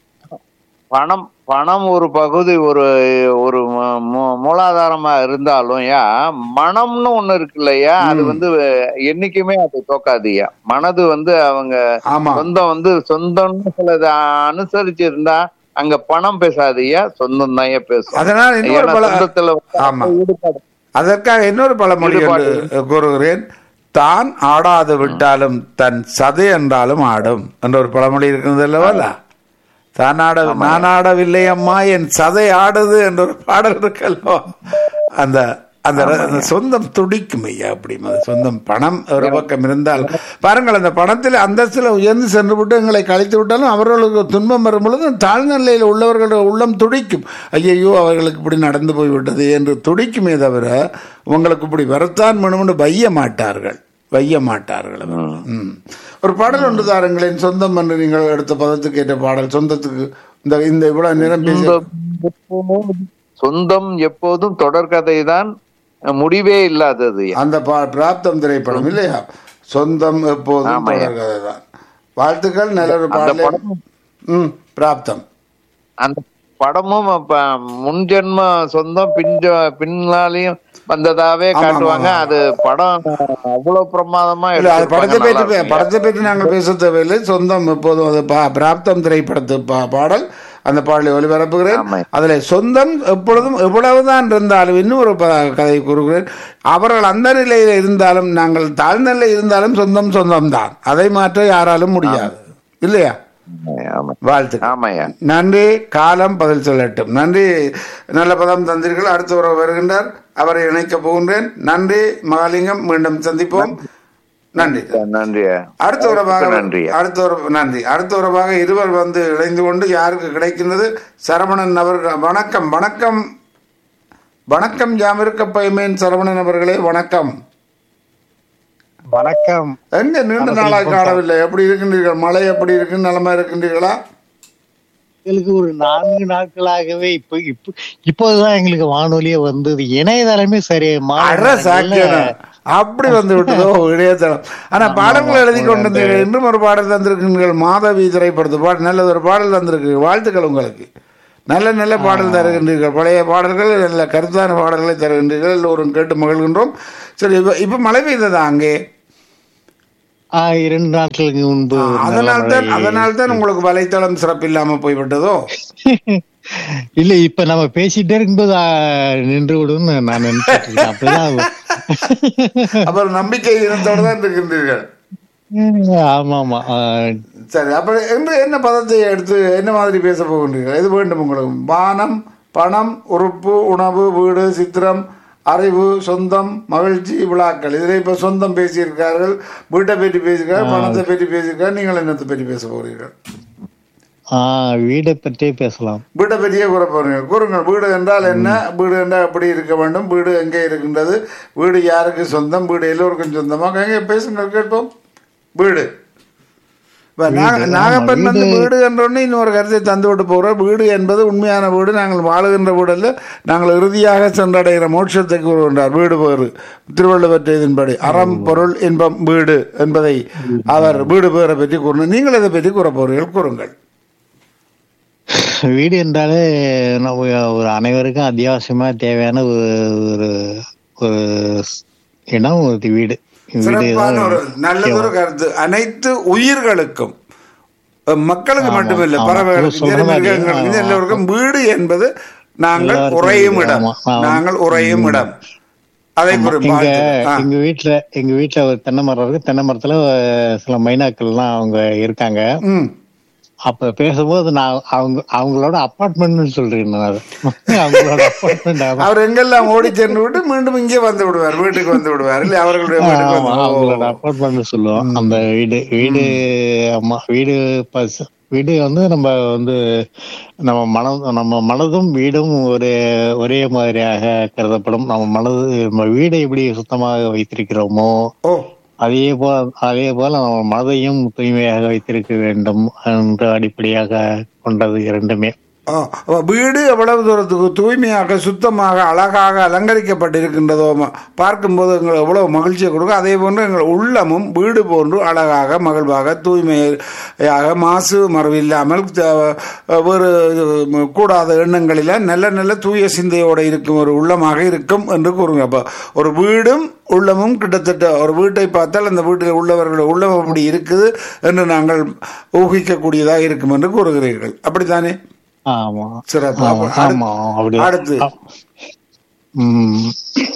பணம் பணம் ஒரு பகுதி ஒரு ஒரு மு- மு- மூலாதாரமா இருந்தாலும் யா மனம்னு ஒண்ணு இருக்கு இல்லையா அது வந்து என்னைக்குமே அது தோக்காதுயா மனது வந்து அவங்க ஆமா சொந்தம் வந்து சொந்தம்னு சிலது அனுசரிச்சு இருந்தா அங்க பணம் பேசாதுயா சொந்தம் தான் பேசும் அதனால் இன்னொரு ஏன்னா பல சொந்தத்துல வந்து ஆமா. ஈடுபாடு அதற்காக இன்னொரு பழமொழி ஈடுபாடு. என்று கூறுகிறேன் தான் ஆடாது விட்டாலும் தன் சதை என்றாலும் ஆடும் என்ற ஒரு பழமொழி இருக்கிறது அல்லவா தான் ஆட நான் ஆடவில்லை அம்மா என் சதை ஆடுது என்ற ஒரு பாடல் இருக்கல்லோ அந்த அந்த அந்த சொந்தம் துடிக்கும் ஐயா அப்படி அது சொந்தம் பணம் ஒரு பக்கம் இருந்தால் பாருங்கள் அந்த பணத்தில் அந்தஸ்தில் உயர்ந்து சென்று விட்டு எங்களை கழித்து விட்டாலும் அவர்களுக்கு துன்பம் வரும் பொழுது தாழ்ந்த நிலையில் உள்ளவர்களோட உள்ளம் துடிக்கும் ஐயையோ அவர்களுக்கு இப்படி நடந்து போய்விட்டது என்று துடிக்குமே தவிர உங்களுக்கு இப்படி வரத்தான் வேணும்னு வைய மாட்டார்கள் வைய மாட்டார்கள் அவர்கள். ம். ஒரு பாடல் ஒன்று தாருங்களேன் சொந்தம் என்று நீங்கள் எடுத்த பதத்துக்கு ஏற்ற பாடல் சொந்தத்துக்கு இந்த இந்த இவ்வளவு நேரம் பேசி சொந்தம் எப்போதும் சொந்தம் எப்போதும் தொடர்கதை தான் முடிவே இல்லாதது அந்த பா பிராப்தம் திரைப்படம் இல்லையா சொந்தம் எப்போதும் ஆமாய்யா. தொடர்கதை தான் வாழ்த்துக்கள் நல்ல ஒரு அந்த பாடல் படம் ம் பிராப்தம் அந்த படமும் அப்ப முன்ஜென்ம சொந்தம் பின்ஜ பின்னாலையும் வந்ததாவே ஆமா, காட்டுவாங்க ஆமா. அது படம் அவ்வளவு பிரமாதமா இல்ல அது எடுத்திருப்பாங்க, படத்தை நல்லா பற்றி இருக்குங்க. படத்தை பற்றி நாங்கள் பேச தேவையில்லை சொந்தம் எப்போதும் அது பா- பிராப்தம் திரைப்படத்து பா- பாடல் அந்த பாடலை ஒளிபரப்புகிறேன் ஆமா. அதுல சொந்தம் எப்பொழுதும் எவ்வளவுதான் இருந்தாலும் இன்னும் ஒரு ப- கதை கூறுகிறேன் அவர்கள் அந்த நிலையில் இருந்தாலும் நாங்கள் தாழ்ந்த நிலையில் இருந்தாலும் சொந்தம் சொந்தம் தான் அதை மாற்ற யாராலும் முடியாது இல்லையா ஆமா வாழ்த்து ஆமாய்யா நன்றி காலம் பதில் சொல்லட்டும் நன்றி நல்ல பதம் தந்தீர்கள் அடுத்த உறவு வருகின்றார் அவரை இணைக்க போகின்றேன் நன்றி மகாலிங்கம் மீண்டும் சந்திப்போம் நன்றி நன்றியா அடுத்த உறவாக நன்றியா அடுத்த உறவு நன்றி அடுத்த உறவாக இருவர் வந்து இணைந்து கொண்டு யாருக்கு கிடைக்கின்றது சரவணன் அவர் வணக்கம் வணக்கம் வணக்கம் யாமிருக்க பயமேன் சரவணன் அவர்களே வணக்கம் வணக்கம் எங்க நீண்ட நாளாக காணவில்லை எப்படி இருக்கின்றீர்கள் மழை எப்படி இருக்கு நலமா இருக்கின்றீர்களா எங்களுக்கு ஒரு நான்கு நாட்களாகவே இப்ப இப்ப இப்போதுதான் எங்களுக்கு வானொலியே வந்தது இணையதளமே சரி அட சாக்கியம் அப்படி வந்து விட்டதோ இணையதளம் ஆனா பாடல்கள் எழுதி கொண்டு வந்தீர்கள் இன்றும் ஒரு பாடல் தந்திருக்கிறீர்கள் மாதவி திரைப்படத்து பாடல் நல்லது ஒரு பாடல் தந்திருக்கு வாழ்த்துக்கள் உங்களுக்கு நல்ல நல்ல பாடல் தருகின்றீர்கள் பழைய பாடல்கள் நல்ல கருத்தான பாடல்களை தருகின்றீர்கள் எல்லோரும் கேட்டு மகிழ்கின்றோம் சரி இப்ப இப்ப மழை பெய்ததா அங்கே ஆ, இரண்டு நாட்களுக்கு முன்பு ஒரு நல்ல அதனால் தான் மழை. அதனால் தான் உங்களுக்கு வலைத்தளம் சிறப்பு இல்லாம போய்விட்டதோ இல்ல இப்ப நம்ம பேசிட்டே இருக்கும்போது ஆ, நின்று விடும்னு நான் நினைச்சிட்டு இருக்கேன் அப்படிதான் அப்புறம் நம்பிக்கை இனத்தோடு தான் இருக்கின்றீர்கள் ஆமா ஆமா ஆ, சரி அப்ப என்று என்ன பதத்தை எடுத்து என்ன மாதிரி பேச போகின்றீர்கள் எது வேண்டும் உங்களுக்கு வானம் பணம் உறுப்பு உணவு வீடு சித்திரம் அறிவு சொந்தம் மகிழ்ச்சி விழாக்கள் இதில் இப்ப சொந்தம் பேசியிருக்கார்கள் வீட்டை பற்றி பேசியிருக்காரு பணத்தை பற்றி பேசியிருக்காரு நீங்கள் என்னத்தை பற்றி பேச போகிறீர்கள் ஆ, வீடை பற்றியே பேசலாம் வீட்டை பற்றியே கூற போறீங்க கூறுங்கள் வீடு என்றால் என்ன வீடு என்றால் எப்படி இருக்க வேண்டும் வீடு எங்கே இருக்கின்றது வீடு யாருக்கு சொந்தம் வீடு எல்லோருக்கும் சொந்தமாக எங்கே பேசுங்கள் கேட்போம் வீடு இப்ப நாக- நாகப்பன் வந்து வீடு என்றோடனே இன்னொரு கருத்தை தந்து விட்டு போகிறோம் வீடு என்பது உண்மையான வீடு நாங்கள் வாழுகின்ற வீடு அல்ல நாங்கள் இறுதியாக சென்றடைகிற மோட்சத்தை கூறுகின்றார் வீடு பேறு திருவள்ளுவர் இதன்படி அறம் பொருள் இன்பம் வீடு என்பதை அவர் வீடு பேரை பற்றி கூறினார் நீங்கள் இதை பற்றி கூற போறீர்கள் கூறுங்கள் வீடு என்றாலே நம்ம ஒரு அனைவருக்கும் அத்தியாவசியமா தேவையான ஒரு ஒரு ஒரு இடம் ஒரு வீடு வீடு சிறப்பான ஒரு தான் நல்லதொரு கருத்து அனைத்து உயிர்களுக்கும் அஹ், மக்களுக்கு ஆமா, மட்டுமில்லை ஆமா. பறவைகளுக்கு சொல்ற சரி, மாதிரி, மிருகங்களுக்கு ஆமா. எல்லோருக்கும் வீடு என்பது நாங்கள் எல்லாருக்கும் உறையும் வீடு, இடம் ஆமா, ஆமா. நாங்கள் உறையும் இடம் அதை ஆமா. குறி- எங்க பார்த்து- ஆ, எங்க வீட்டுல எங்க வீட்டுல ஒரு தென்னை மரம் இருக்கு தென்னை மரத்துல அஹ், சில மைனாக்கள் எல்லாம் அவங்க இருக்காங்க ம். அப்ப பேசும்போது நான் அவங்க அவங்களோட அப்பார்ட்மெண்ட்னு சொல்றேன் நான் அதை. அவங்களோட அப்பார்ட்மெண்ட் அவர் எங்கெல்லாம் ஓடி சென்று விட்டு மீண்டும் இங்கே வந்து விடுவார் வீட்டுக்கு வந்து விடுவார் இல்லை அவர்களுடைய வீட்டுக்கு ஆமா, வந்து அவங்களோட ஓ. அப்பார்ட்மெண்ட் சொல்லுவோம் அந்த வீடு வீடு ஆமா வீடு பஸ்- வீடு வந்து நம்ம வந்து நம்ம மனம் நம்ம மனதும் வீடும் ஒரு ஒரே மாதிரியாக கருதப்படும் நம்ம மனது நம்ம வீடை எப்படி சுத்தமாக வைத்திருக்கிறோமோ ஓ அதே போல அதே போல நம்ம மனதையும் தூய்மையாக வைத்திருக்க வேண்டும் என்ற அடிப்படையாக கொண்டது இரண்டுமே ஆ, அப்ப வீடு எவ்வளவு தூரத்துக்கு தூய்மையாக சுத்தமாக அழகாக அலங்கரிக்கப்பட்டிருக்கின்றதோ ம- பார்க்கும்போது எங்களுக்கு எவ்வளவு மகிழ்ச்சியை கொடுக்கும் அதே போன்று எங்கள் உள்ளமும் வீடு போன்று அழகாக மகிழ்வாக தூய்மையாக மாசு மறவு இல்லாமல் த- வேறு ம், கூடாத எண்ணங்களில் நல்ல நல்ல தூய சிந்தையோடு இருக்கும் ஒரு உள்ளமாக இருக்கும் என்று கூறுங்க அப்போ ஒரு வீடும் உள்ளமும் கிட்டத்தட்ட ஒரு வீட்டை பார்த்தால் அந்த வீட்டில் உள்ளவர்கள் உள்ளம் அப்படி இருக்குது என்று நாங்கள் ஊகிக்கக்கூடியதாக இருக்கும் என்று கூறுகிறீர்கள் அப்படித்தானே ஆமா சிறப்பு ஆமா, அப்ப அடுத்து- ஆமா அப்படி அடுத்து உம்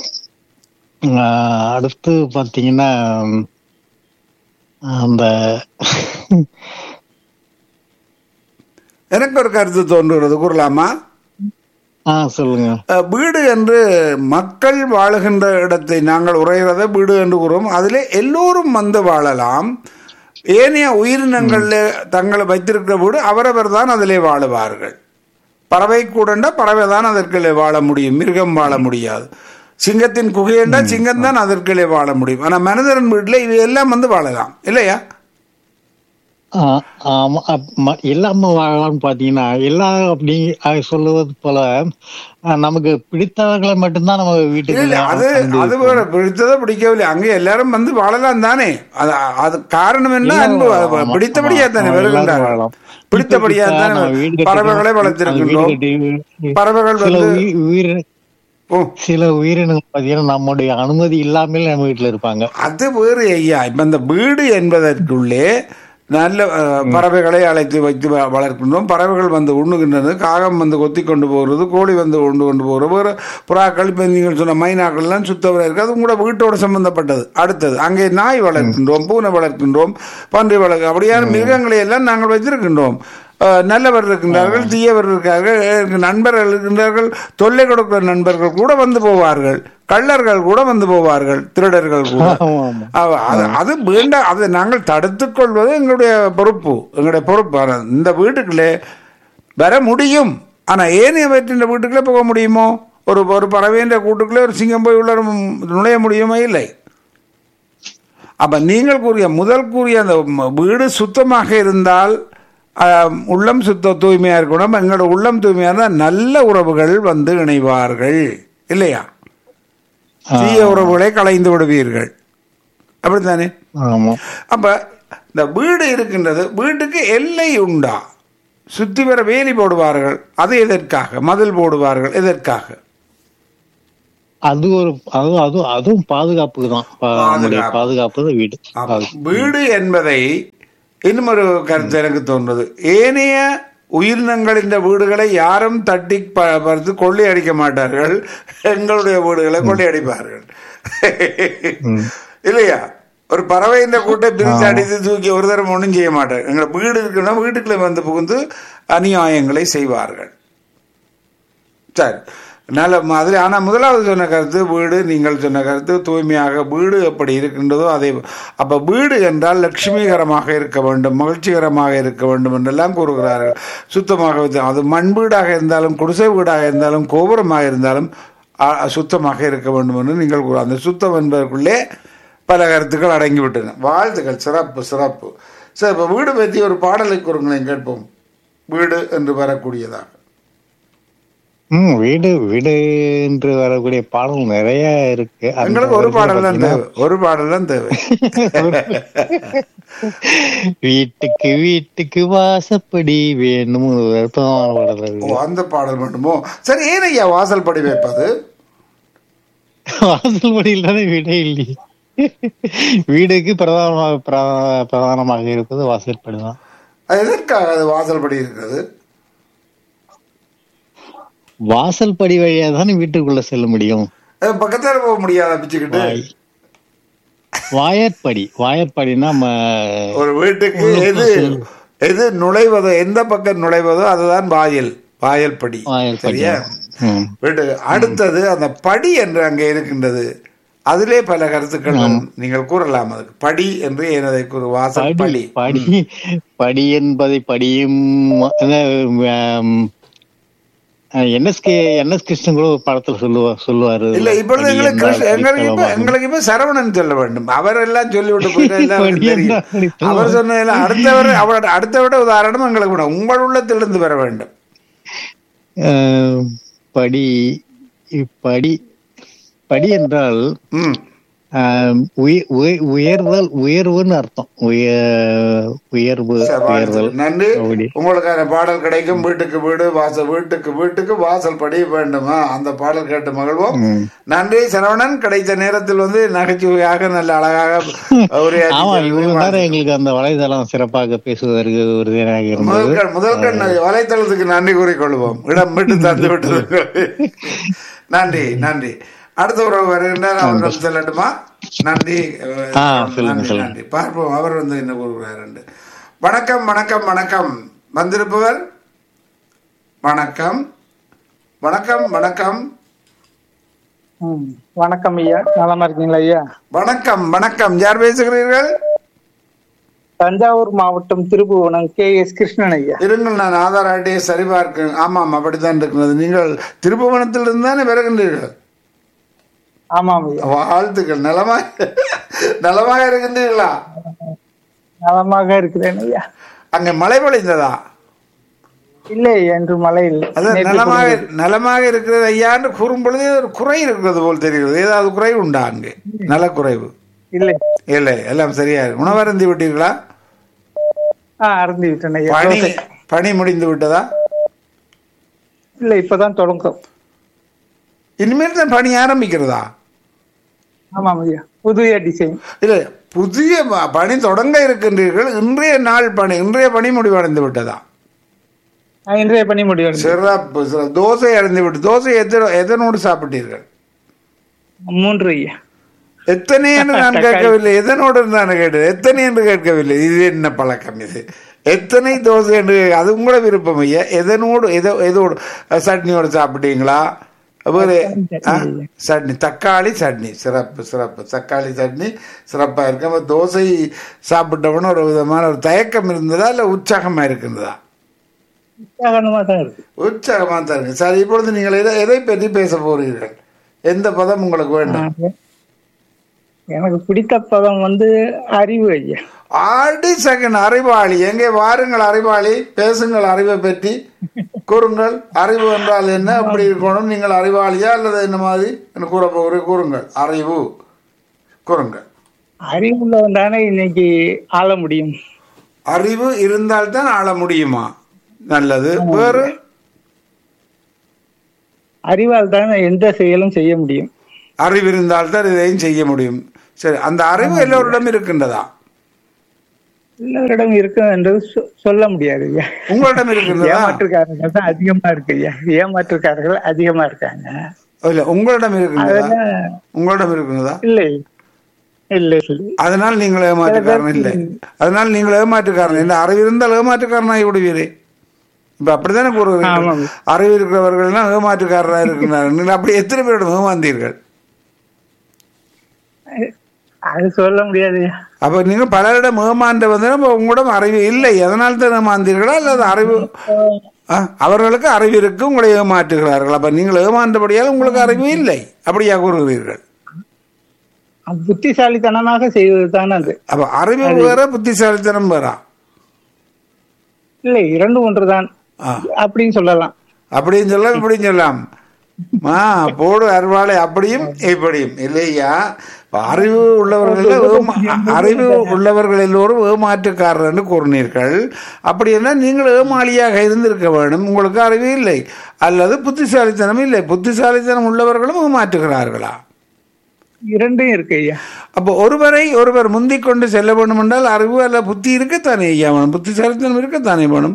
ஆஹ் அடுத்து பாத்தீங்கன்னா உம், அந்த எனக்கு ஒரு கருத்து தோன்றுகிறது கூறலாமா ஆ சொல்லுங்க அஹ், வீடு என்று மக்கள் வாழுகின்ற இடத்தை நாங்கள் உரைகிறத வீடு என்று கூறுவோம் அதிலே எல்லோரும் வந்து வாழலாம் ஏனைய உயிரினங்களில் தங்களை வைத்திருக்கிற வீடு அவரவர் தான் அதிலே வாழுவார்கள் பறவை கூடண்டா பறவை தான் அதற்குள்ளே வாழ முடியும் மிருகம் வாழ முடியாது சிங்கத்தின் குகையண்டா சிங்கம் தான் அதற்குள்ளே வாழ முடியும் ஆனா மனிதன் வீட்டில் இவை எல்லாம் வந்து வாழலாம் இல்லையா ஆ, ஆமா அப்- ம- இல்லாம வாழலாம்னு பாத்தீங்கன்னா எல்லா அப்படி அது சொல்லுவது போல ஆ, நமக்கு பிடித்தவர்களை மட்டும்தான் நம்ம வீட்டுக்கு இல்ல அது வந்து- அது வேற பிடித்ததோ பிடிக்கவில்லை அங்க எல்லாரும் வந்து வாழலாம் தானே அது அது காரணம் என்ன இல்ல, அன்பு ஆமா, பிடித்தபடியா ஆமா, தானே ஆமா, எல்லாரும் வருகின்றார்கள் வாழலாம். பிடித்தபடியா இப்ப தானே நம்ம வீடு கட்டி- பறவைகளை அந்த வீடு வளர்த்திருக்கின்றோம் கட்டி- பறவைகள் சில வந்து உயி- உயிர் ஓ சில உயிரினங்கள் பாத்தீங்கன்னா நம்முடைய அனுமதி இல்லாமல் நம்ம வீட்டுல இருப்பாங்க அது வேறு ஐயா இப்ப இந்த வீடு என்பதற்குள்ளே நல்ல அஹ், பறவைகளை அழைத்து வைத்து வ- வளர்க்கின்றோம் பறவைகள் வந்து உண்ணுகின்றது காகம் வந்து கொத்தி கொண்டு போகிறது கோழி வந்து உண்டு கொண்டு போகிறது வேறு புறாக்கள் இப்போ நீங்கள் சொன்ன மைனாக்கள்லாம் சுத்தவரை இருக்கு அது கூட வீட்டோடு சம்பந்தப்பட்டது அடுத்தது அங்கே நாய் வளர்க்கின்றோம் பூனை வளர்க்கின்றோம் பன்றி வளர்க்க அப்படியான மிருகங்களை எல்லாம் நாங்கள் வைத்திருக்கின்றோம் அஹ், நல்லவர் இருக்கின்றார்கள் தீயவர் இருக்கார்கள் எனக்கு நண்பர்கள் இருக்கின்றார்கள் தொல்லை கொடுக்கிற நண்பர்கள் கூட வந்து போவார்கள் கள்ளர்கள் கூட வந்து போவார்கள் திருடர்கள் கூட ஆமா, ஆமா. அவ- அது அது வேண்டாம் அதை நாங்கள் தடுத்துக் கொள்வது எங்களுடைய பொறுப்பு எங்களுடைய பொறுப்பு ஆனா, இந்த வீட்டுக்குள்ளே வர முடியும் ஆனா ஏனைய வயிற்றின் வீட்டுக்குள்ளே போக முடியுமோ ஒரு ஒரு பறவைன்ற கூட்டுக்குள்ளே ஒரு சிங்கம் போய் உள்ள நுழைய முடியுமா இல்லை அப்ப நீங்கள் கூறிய முதல் கூறிய அந்த ம- வீடு சுத்தமாக இருந்தால் ஆம், உள்ளம் சுத்த தூய்மையா இருக்கணும் எங்களோட உள்ளம் தூய்மையா இருந்தால் நல்ல உறவுகள் வந்து இணைவார்கள் இல்லையா தீய உறவுகளை களைந்து விடுவீர்கள் அப்படித்தானே ஆமா அப்ப இந்த வீடு இருக்கின்றது வீட்டுக்கு எல்லை உண்டா சுத்தி வர வேலி போடுவார்கள் அது எதற்காக மதில் போடுவார்கள் எதற்காக அது ஒரு அது அது அதுவும் பாதுகாப்புக்கு தான் பா- நம்முடைய பாதுகாப்பு. பாதுகாப்பு தான் வீடு ஆமா. வீடு என்பதை இன்னும் ஒரு கருத்து எனக்கு தோன்றது ஏனைய உயிரினங்களின் வீடுகளை யாரும் தட்டி ப- பறித்து கொள்ளையடிக்க மாட்டார்கள் எங்களுடைய வீடுகளை கொள்ளையடிப்பார்கள் இல்லையா ஒரு பறவை இந்த கூட்டை பிரித்து அடித்து தூக்கி ஒரு தரம் ஒன்றும் செய்ய மாட்டார் எங்களை வீடு இருக்குன்னா வீட்டுக்குள்ளே வந்து புகுந்து அநியாயங்களை செய்வார்கள் சரி நல்ல மாதிரி ஆனால் முதலாவது சொன்ன கருத்து வீடு நீங்கள் சொன்ன கருத்து தூய்மையாக வீடு எப்படி இருக்கின்றதோ அதே அப்போ வீடு என்றால் லட்சுமிகரமாக இருக்க வேண்டும் மகிழ்ச்சிகரமாக இருக்க வேண்டும் என்றெல்லாம் கூறுகிறார்கள் சுத்தமாக வைத்து- அது மண் வீடாக இருந்தாலும் குடிசை வீடாக இருந்தாலும் கோபுரமாக இருந்தாலும் அ, சுத்தமாக இருக்க வேண்டும் என்று நீங்கள் கூற அந்த சுத்தம் என்பதற்குள்ளே பல கருத்துக்கள் அடங்கிவிட்டன வாழ்த்துக்கள் சிறப்பு சிறப்பு சரி இப்போ வீடு பற்றி ஒரு பாடலை கூறுங்களேன் கேட்போம் வீடு என்று வரக்கூடியதாக ம் வீடு வீடு என்று வரக்கூடிய பாடல் நிறைய இருக்கு அந்த எங்களுக்கு ஒரு வரிசையில பாடல் தான் பாத்தீங்கன்னா, தேவை ஒரு பாடல் தான் தேவை வீட்டுக்கு வீட்டுக்கு வாசப்படி வேணும் ஒரு அற்புதமான பாடல் அது. ஓ அந்த பாடல் மட்டுமோ சரி ஏன் ஐயா வாசல் படி வைப்பது வாசல் படி இல்லாத வீடே இல்லையே வீடுக்கு பிரதானமாக பிரதா- பிரதானமாக இருப்பது வாசற்படி தான் அது எதற்காக அது வாசல் படி இருக்கிறது வாசல் படி வழியா தானே வீட்டுக்குள்ள செல்ல முடியும் அது பக்கத்துல போக முடியாத பிச்சுக்கிட்டு வாய். வாயற்படி வாயற்படினா நம்ம ஒரு வீட்டுக்கு எது எது நுழைவதோ எந்த பக்கம் நுழைவதோ அதுதான் வாயில் வாயல் படி வாயற்படி சரியா ம். வீட்டுக்கு அடுத்தது அந்த படி என்று அங்கே இருக்கின்றது அதிலே பல கருத்துக்கள் வரும். நீங்கள் கூறலாம் அதுக்கு படி என்று எனதை கூறு வாசல் படி படி படி படி என்பதை படியும் என்எஸ்கே என்எஸ் கிருஷ்ணன் கூட ஒரு படத்துல சொல்லுவா சொல்லுவாரு இல்ல இப்பொழுது படி எங்களுக்கு என்றால் கிருஷ்ண- எங்களுக்கு இப்ப படித்தளமாகும். எங்களுக்கு இப்ப சரவணன் சொல்ல வேண்டும் அவர் எல்லாம் சொல்லிவிட்டு போயிட்டு எல்லாம் படி தெரியும். என்றால் படித்தளம். அவர் சொன்னதெல்லாம் அடுத்தவர் அவரோட அடுத்த விட உதாரணம் எங்களுக்கு விட உங்கள் உள்ளத்திலிருந்து வர வேண்டும் அஹ், படி படி படி என்றால் ம் ஆஹ், உய- உய- உயர்தல் உயர்வுன்னு அர்த்தம் உய- உயர்வு சரி, உயர்தல் வாழ்த்துக்கள். நன்றி அப்படி. உங்களுக்கான பாடல் கிடைக்கும் வீட்டுக்கு வீடு வாசல் வீட்டுக்கு வீட்டுக்கு வாசல் படி வேண்டுமா அந்த பாடல் கேட்டு மகிழ்வோம் ம். நன்றி சரவணன் கிடைத்த நேரத்தில் வந்து நகைச்சுவையாக நல்ல அழகாக உரையாற்றி ஆமா செல்வதை இவ்வளவு நேரம் வாழ்த்துக்கள். எங்களுக்கு அந்த வலைதளம் சிறப்பாக பேசுவதற்கு உறுதியாக இருந்தது முதல் கண் முதல் கண் வலைத்தளத்துக்கு நன்றி கூறிக்கொள்வோம் இடம் விட்டு தந்து விட்டது நன்றி நன்றி அடுத்த உறவு வருகின்றார் அவரிடம் செல்லட்டுமா நன்றி அஹ், ஆ, சொல்லுங்க, நன்றி சொல்லுங்க. நன்றி பார்ப்போம் அவர் வந்து என்ன கூறுகிறார் என்று வணக்கம் வணக்கம் வணக்கம் வந்திருப்பவர் வணக்கம் வணக்கம் வணக்கம் ம். வணக்கம் ஐயா நலமா இருக்கீங்களா ஐயா வணக்கம் வணக்கம் யார் பேசுகிறீர்கள் தஞ்சாவூர் மாவட்டம் திருபுவனம் கே எஸ் கிருஷ்ணன் ஐயா இருங்கள் நான் ஆதார் அட்டையை சரிபார்க்க ஆமாம் அப்படித்தான் இருக்கிறது நீங்கள் திருப்புவனத்தில் இருந்தானே வருகின்றீர்கள் ஆமாம் ஐயா வாழ்த்துக்கள் நலமாக நலமாக இருக்கின்றீர்களா நலமாக இருக்கிறேன் ஐயா அங்க மழை பொழிந்ததா இல்லை என்று மழை இல்லை அது நேற்று நலமாக பொழிந்தது. நலமாக இருக்கிறது ஐயான்னு கூறும் பொழுது ஒரு குறை இருக்கிறது போல் தெரிகிறது ஏதாவது குறை உண்டா அங்கே நல குறைவு இல்லை இல்லை எல்லாம் சரியா இருக்கு உணவருந்தி விட்டீர்களா ஆ அருந்தி விட்டேன் ஐயா பணி தோசை. பணி முடிந்து விட்டதா இல்லை இப்பதான் தொடங்கும் இனிமேல் தான் பணி ஆரம்பிக்கிறதா ஆமாம் ஐயா புதிய டிசைன் இல்ல புதிய ப- பணி தொடங்க இருக்கின்றீர்கள் இன்றைய நாள் பணி இன்றைய பணி முடிவடைந்து விட்டதா இன்றைய பணி முடிவு சிறப்பு சிறப்பு. தோசை அடைந்து விட்டு தோசை எத்தனை எதனோடு சாப்பிட்டீர்கள் மூன்று ஐயா எத்தனை என்று நான் கேட்கவில்லை எதனோடு நான் கேட்டேன் எத்தனை என்று கேட்கவில்லை இது என்ன பழக்கம் இது எத்தனை தோசை என்று அது உங்களோட விருப்பம் ஐயா எதனோடு எதோ எதோடு அஹ், சட்னியோடு சாப்பிட்டீங்களா வேறு ஆ, சட்னி தக்காளி சட்னி சிறப்பு சிறப்பு தக்காளி சட்னி சிறப்பா இருக்கு அப்ப தோசை சாப்பிட்டவன ஒரு விதமான ஒரு தயக்கம் இருந்ததா இல்ல உற்சாகமா இருக்கின்றதா உற்சாகமா தான் இருக்கு உற்சாகமா தான் இருக்கு சரி இப்பொழுது நீங்கள் எதை எதை பற்றி பேச போறீர்கள் எந்த பதம் உங்களுக்கு வேண்டும் எனக்கு பிடித்த பதம் வந்து அறிவு ஐயா ஆடி செகண்ட் அறிவாளி எங்கே வாருங்கள் அறிவாளி பேசுங்கள் அறிவை பற்றி கூறுங்கள் அறிவு என்றால் என்ன அப்படி இருக்கணும் நீங்கள் அறிவாளியா அல்லது என்ன மாதிரி என்று கூற போகிறேன் கூறுங்கள் அறிவு கூறுங்கள் அறிவுள்ளவன் தானே இன்னைக்கு ஆள முடியும் அறிவு இருந்தால்தான் ஆள முடியுமா நல்லது வேறு அறிவால் தானே எந்த செயலும் செய்ய முடியும் அறிவு இருந்தால்தான் இதையும் செய்ய முடியும் சரி அந்த அறிவு எல்லோரிடம் இருக்கின்றதா எல்லோரிடம் இருக்கும் என்று சொ- சொல்ல முடியாது ஐயா உங்களிடம் இருக்கின்றதா ஏமாற்றுக்காரர்கள் தான் அதிகமா இருக்கு ஐயா ஏமாற்றுக்காரர்கள் அதிகமா இருக்காங்க இல்ல உங்களிடம் இருக்கின்றதா அதெல்லாம் உங்களிடம் இருக்கின்றதா இல்லை இல்லை இல்லை அதனால் நீங்கள் ஏமாற்றுக்காரன் இல்லை அதனால் நீங்கள் ஏமாற்றுக்காரன் இல்லை அறிவு இருந்தால் ஏமாற்றுக்காரனாகி விடுவீரே இப்ப அப்படித்தானே கூறுவீர்கள் ஆமாம். அறிவு இருக்கிறவர்கள் எல்லாம் ஏமாற்றுக்காரராக இருக்கிறார்கள் நீங்கள் அப்படி எத்தனை பேரிடம் ஏமாந்தீர்கள் அது சொல்ல முடியாது ஐயா அப்ப நீங்க பலரிடம் ஏமாந்த வந்து அப்ப உங்களிடம் அறிவு இல்லை எதனால் தான் ஏமாந்தீர்களா அல்லது அறிவு ஆ, அவர்களுக்கு அறிவு இருக்கு உங்களை ஏமாற்றுகிறார்கள் அப்ப நீங்கள் ஏமாந்தபடியால் உங்களுக்கு அறிவு இல்லை அப்படியா கூறுகிறீர்கள் அது புத்திசாலித்தனமாக செய்வது தான் அது அப்ப அறிவு வேற புத்திசாலித்தனம் வேறா இல்லை இரண்டு ஒன்றுதான் ஆ. அப்படின்னு சொல்லலாம் அப்படின்னு சொல்லலாம் இப்படியும் சொல்லலாம் மா போடு அருவாளை அப்படியும் இப்படியும் இல்லையா இப்ப அறிவு உள்ளவர்கள் எல்லாம் ஏமா- அறிவு உள்ளவர்கள் எல்லோரும் ஏமாற்றுக்காரர் என்று கூறினீர்கள் அப்படி என்ன நீங்கள் ஏமாளியாக இருந்திருக்க வேண்டும் உங்களுக்கு அறிவு இல்லை அல்லது புத்திசாலித்தனம் இல்லை புத்திசாலித்தனம் உள்ளவர்களும் ஏமாற்றுகிறார்களா இரண்டும் இருக்கு ஐயா அப்போ ஒருவரை ஒருவர் முந்திக் கொண்டு செல்ல வேண்டும் என்றால் அறிவு அல்ல புத்தி இருக்கத்தானே ஐயா வேணும் புத்திசாலித்தனம் இருக்கத்தானே வேணும்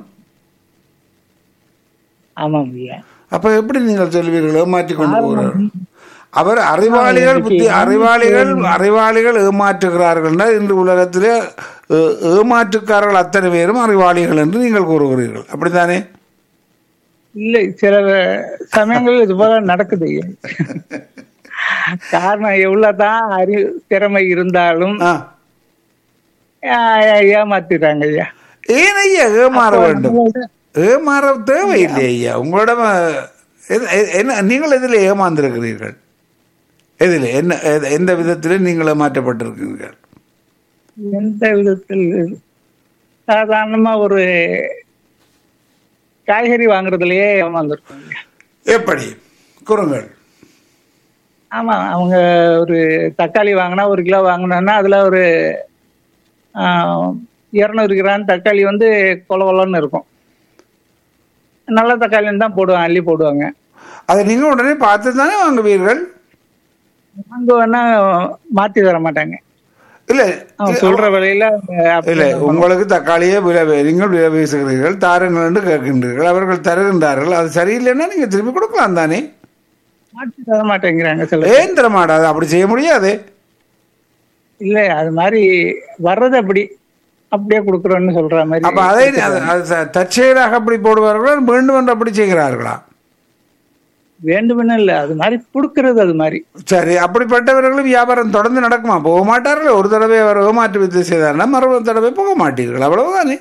ஆமாம் ஐயா அப்ப எப்படி நீங்கள் சொல்வீர்கள் ஏமாற்றி கொண்டு போகிறார் அவர் அறிவாளிகள் புத்தி அறிவாளிகள் அறிவாளிகள் ஏமாற்றுகிறார்கள்னா இன்று உலகத்திலே ஏ- ஏமாற்றுக்காரர்கள் அத்தனை பேரும் அறிவாளிகள் என்று நீங்கள் கூறுகிறீர்கள் அப்படித்தானே இல்லை சில சமயங்கள் இது போல நடக்குது ஐயா காரணம் எவ்வளவுதான் அறி திறமை இருந்தாலும் ஆ. ஆஹ் ஏமாத்திடுறாங்க ஐயா ஏன் ஐயா ஏமாற வேண்டும் ஏமாற தேவையில்லை ஐயா உங்களிடம் எது- எ- என்ன நீங்கள் எதில் ஏமாந்திருக்கிறீர்கள் எதில் என்ன எத- எந்த விதத்திலே நீங்கள் ஏமாற்றப்பட்டிருக்கிறீர்கள் எந்த விதத்தில் சாதாரணமா ஒரு காய்கறி வாங்குறதுலயே ஏமாந்துருக்கோம் ஐயா எப்படி கூறுங்கள் ஆமா அவங்க ஒரு தக்காளி வாங்கினா ஒரு கிலோ வாங்கினோன்னா அதுல ஒரு இரநூறு கிராம் தக்காளி வந்து கொல கொலன்னு இருக்கும் நல்ல தக்காளின்னு தான் போடுவாங்க அள்ளி போடுவாங்க அதை நீங்கள் உடனே பார்த்து தானே வாங்குவீர்கள் அங்க வேணா மாத்தி தர மாட்டாங்க இல்லை அவன் சொல்ற விலையில அப்படி இல்லை உங்களுக்கு தக்காளியே விலை வே- நீங்கள் விலை பேசுகிறீர்கள் தாருங்கள் என்று கேட்கின்றீர்கள் அவர்கள் தருகின்றார்கள் அது சரியில்லைன்னா நீங்க திருப்பி கொடுக்கலாம் தானே மாத்தி தர மாட்டேங்கிறாங்க சில ஏன் தர மாட்டாது அப்படி செய்ய முடியாது இல்ல அது மாதிரி வர்றது அப்படி அப்படியே கொடுக்குறோன்னு சொல்ற மாதிரி அப்ப அதை அது- அது த- தற்செயலாக அப்படி போடுவார்களா வேண்டும் என்று அப்படி செய்கிறார்களா வேண்டுமென்னு இல்ல அது மாதிரி கொடுக்கறது அது மாதிரி சரி அப்படிப்பட்டவர்களும் வியாபாரம் தொடர்ந்து நடக்குமா போக மாட்டார்கள் ஒரு தடவை அவர் ஏமாற்று வித்து செய்தார்னா மறு தடவை போக மாட்டீர்கள் அவ்வளவுதானே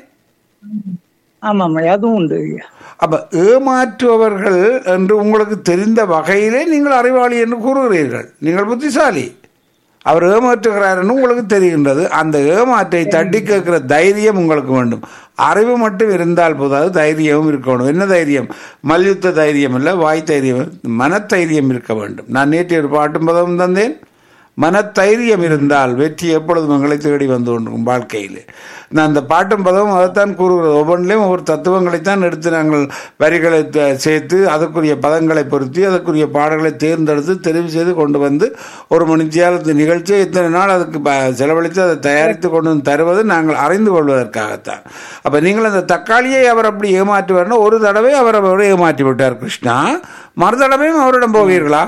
ஆமா ஆமா அதுவும் உண்டு ஐயா அப்ப ஏமாற்றுபவர்கள் என்று உங்களுக்கு தெரிந்த வகையிலே நீங்கள் அறிவாளி என்று கூறுகிறீர்கள் நீங்கள் புத்திசாலி அவர் ஏமாற்றுகிறார்னு உங்களுக்கு தெரிகின்றது அந்த ஏமாற்றை தட்டி கேட்கிற தைரியம் உங்களுக்கு வேண்டும் அறிவு மட்டும் இருந்தால் போதாது தைரியமும் இருக்கணும் என்ன தைரியம் மல்யுத்த தைரியம் இல்லை வாய் தைரியம் மனத்தைரியம் இருக்க வேண்டும் நான் நேற்று ஒரு பாட்டும் பதம் தந்தேன் மனத்தைரியம் இருந்தால் வெற்றி எப்பொழுதும் எங்களை தேடி வந்து கொண்டிருக்கும் வாழ்க்கையில் நான் அந்த பாட்டும் பதவும் அதைத்தான் கூறுகிறது ஒவ்வொன்றிலையும் ஒவ்வொரு தத்துவங்களைத்தான் எடுத்து நாங்கள் வரிகளை த- சேர்த்து அதற்குரிய பதங்களை பொருத்தி அதற்குரிய பாடல்களை தேர்ந்தெடுத்து தெரிவு செய்து கொண்டு வந்து ஒரு மணித்தியால் இந்த நிகழ்ச்சியை இத்தனை நாள் அதுக்கு ப- செலவழித்து அதை தயாரித்து கொண்டு வந்து தருவது நாங்கள் அறிந்து கொள்வதற்காகத்தான் அப்போ நீங்கள் அந்த தக்காளியை அவர் அப்படி ஏமாற்றுவார்னா ஒரு தடவை அவர் அவரை ஏமாற்றி விட்டார் கிருஷ்ணா மறு தடவையும் அவரிடம் போவீர்களா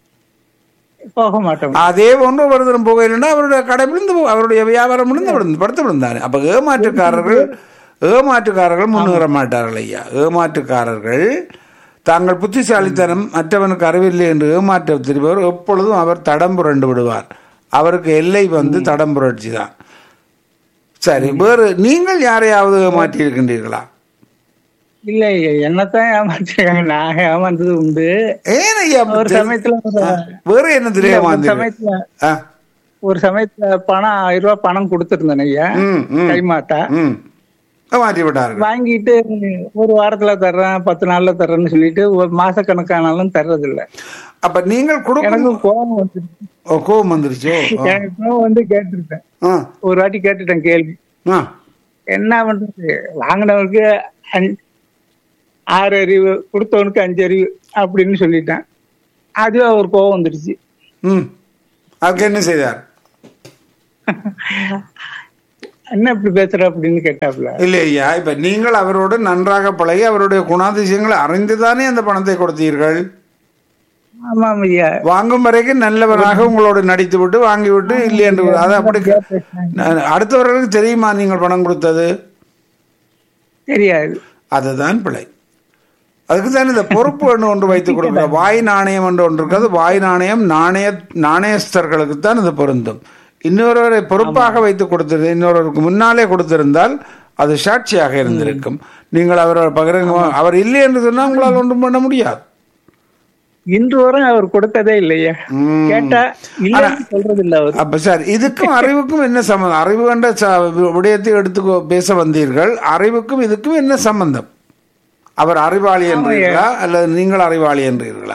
போக மாட்டோம் அதே போன்று ஒரு தரம் புகையிலன்னா அவருடைய கடை விழுந்து போ- அவருடைய வியாபாரம் விழுந்து விழுந்து படுத்து விழுந்தாரு அப்ப ஏமாற்றுக்காரர்கள் ஏமாற்றுக்காரர்கள் முன்னேற மாட்டார்கள் ஐயா ஏமாற்றுக்காரர்கள் தாங்கள் புத்திசாலித்தனம் மற்றவனுக்கு அறிவில்லை என்று ஏமாற்ற திரும்பவர் எப்பொழுதும் அவர் தடம் புரண்டு விடுவார் அவருக்கு எல்லை வந்து தடம் புரட்சி தான் சரி வேறு நீங்கள் யாரையாவது ஏமாற்றி இருக்கின்றீர்களா இல்ல ஐயா என்னத்தான் ஏமாத்திருக்காங்க நான் ஏமாந்தது உண்டு ஏன் ஐயா ஒரு சமயத்துல ஒரு- வேறு என்னத்திலே ஒரு ஏமாந்தீர்கள் சமயத்துல ஆ ஒரு சமயத்துல பணம் ஆயிரம் ரூபாய் பணம் கொடுத்துருந்தேன் ஐயா ம் ம் கைமாட்டா ம் மாற்றி விட்டார்கள் வாங்கிட்டு ஒரு வாரத்துல தர்றேன் பத்து நாள்ல தர்றேன்னு சொல்லிட்டு ஒரு மாச கணக்கானாலும் தர்றது இல்ல அப்ப நீங்கள் கொடுக்கும் எனக்கு கோபம் வந்துருச்சு ஓ, கோபம் வந்துருச்சோ ஆ. எனக்கு கோபம் வந்து கேட்டிருக்கேன் ஆ ஒரு வாட்டி கேட்டுட்டேன் கேள்வி ஆ என்ன பண்றது வாங்கினவனுக்கு அஞ்சு ஆறு அறிவு கொடுத்தவனுக்கு அஞ்சு அறிவு அப்படின்னு சொல்லிட்டேன் அதுவே ஒரு கோவம் வந்துடுச்சு ம் அதுக்கு என்ன செய்தார் என்ன இப்படி பேசுற அப்படின்னு கேட்டாப்ல இல்லை ஐயா இப்ப நீங்கள் அவரோடு நன்றாக பழகி அவருடைய குணாதிசயங்களை அறிந்துதானே அந்த பணத்தை கொடுத்தீர்கள் ஆமாம் ஐயா வாங்கும் வரைக்கும் நல்லவராக உங்களோடு நடித்து விட்டு வாங்கி விட்டு இல்லை என்று அது அப்படி நான் அடுத்தவர்களுக்கு தெரியுமா நீங்கள் பணம் கொடுத்தது தெரியாது அதுதான் பிழை அதுக்கு தான் இந்த பொறுப்பு என்று ஒன்று வைத்துக் கொடுக்கிற வாய் நாணயம் என்று ஒன்று இருக்கிறது வாய் நாணயம் நாணய நாணயஸ்தர்களுக்கு தான் இது பொருந்தும் இன்னொருவரை பொறுப்பாக வைத்து கொடுத்தது இன்னொருவருக்கு முன்னாலே கொடுத்திருந்தால் அது சாட்சியாக இருந்திருக்கும் நீங்கள் அவரோட பகிரங்க அவர் இல்லை என்று சொன்னால் உங்களால் ஒன்றும் பண்ண முடியாது இன்று வரை அவர் கொடுத்ததே இல்லையா ம். கேட்டா இல்லைன்னு சொல்றது இல்ல அவர் அப்ப சார் இதுக்கும் அறிவுக்கும் என்ன சம்பந்தம் அறிவு என்ற ச- விடயத்தை எடுத்து பேச வந்தீர்கள் அறிவுக்கும் இதுக்கும் என்ன சம்பந்தம் அவர் அறிவாளி என்றீர்களா அல்லது நீங்கள் அறிவாளி என்றீர்களா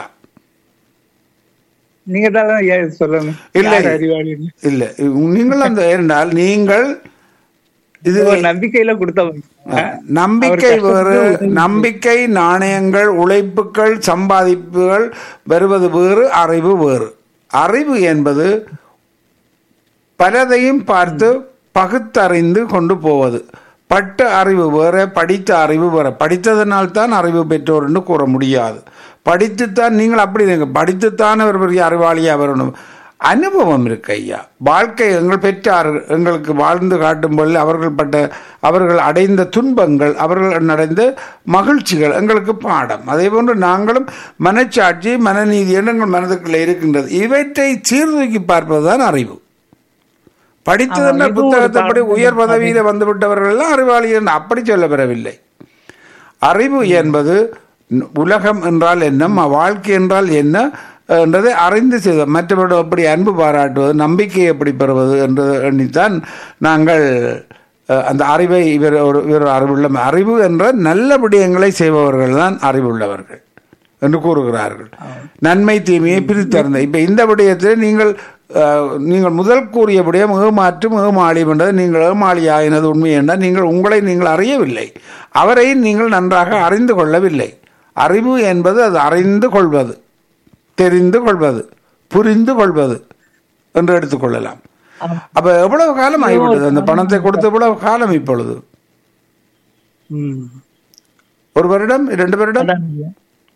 நீங்க தான் ஐயா இது சொல்லணும் இல்லை. யார் அறிவாளின்னு. இல்ல நீங்கள் அந்த என்றால் நீங்கள் இது ஒரு நம்பிக்கையில கொடுத்தவங்க நம்பிக்கை அவர் வேறு கஷ்டப்பட்டு நம்பிக்கை நாணயங்கள் உழைப்புகள் சம்பாதிப்புகள் வருவது வேறு அறிவு வேறு அறிவு என்பது பலதையும் பார்த்து பகுத்தறிந்து கொண்டு போவது பட்ட அறிவு வேற படித்த அறிவு வேற படித்ததனால் தான் அறிவு பெற்றோர் என்று கூற முடியாது படித்துத்தான் நீங்கள் அப்படி நீங்க படித்துத்தான் அவர் பெரிய அறிவாளியா வரணும் அனுபவம் இருக்கு ஐயா வாழ்க்கை எங்கள் பெற்றார் எங்களுக்கு வாழ்ந்து காட்டும் பொழுது அவர்கள் பட்ட அவர்கள் அடைந்த துன்பங்கள் அவர்கள் அடைந்த மகிழ்ச்சிகள் எங்களுக்கு பாடம் அதே போன்று நாங்களும் மனச்சாட்சி மனநீதி என்று எங்கள் மனதுக்குள்ளே இருக்கின்றது இவற்றை சீர்தூக்கி பார்ப்பதுதான் அறிவு படித்ததென்ன ஆமா, இதுவும் ஒரு புத்தகத்தைப்படி பாடம் உயர் பதவியில வந்து விட்டவர்கள் எல்லாம் அறிவாளிகள் அப்படி சொல்ல பெறவில்லை அறிவு என்பது ந- உலகம் என்றால் என்ன ம- வாழ்க்கை என்றால் என்ன அஹ், என்றதை அறிந்து செய்த மற்றவர்கள் எப்படி அன்பு பாராட்டுவது நம்பிக்கையை எப்படி பெறுவது என்று எண்ணித்தான் நாங்கள் அஹ், அந்த அறிவை இவர் ஒரு இவர் அறிவுள்ள அறிவு என்ற நல்ல விடயங்களை செய்பவர்கள் தான் அறிவுள்ளவர்கள் என்று கூறுகிறார்கள் நன்மை தீமையை பிரித்தறிந்த இப்ப இந்த விடயத்தில் நீங்கள் அஹ், நீங்கள் முதல் கூறிய விடயம் ஏமாற்று ஏமாளி என்றது நீங்கள் ஏமாளி ஆயினது உண்மை என்றால் நீங்கள் உங்களை நீங்கள் அறியவில்லை அவரை நீங்கள் நன்றாக அறிந்து கொள்ளவில்லை அறிவு என்பது அது அறிந்து கொள்வது தெரிந்து கொள்வது புரிந்து கொள்வது என்று எடுத்துக்கொள்ளலாம் அப்ப எவ்வளவு காலம் ஆகிவிட்டது அந்த பணத்தை கொடுத்த எவ்வளவு காலம் இப்பொழுது ம். ஒரு வருடம் இரண்டு வருடம் அதான் ஐயா.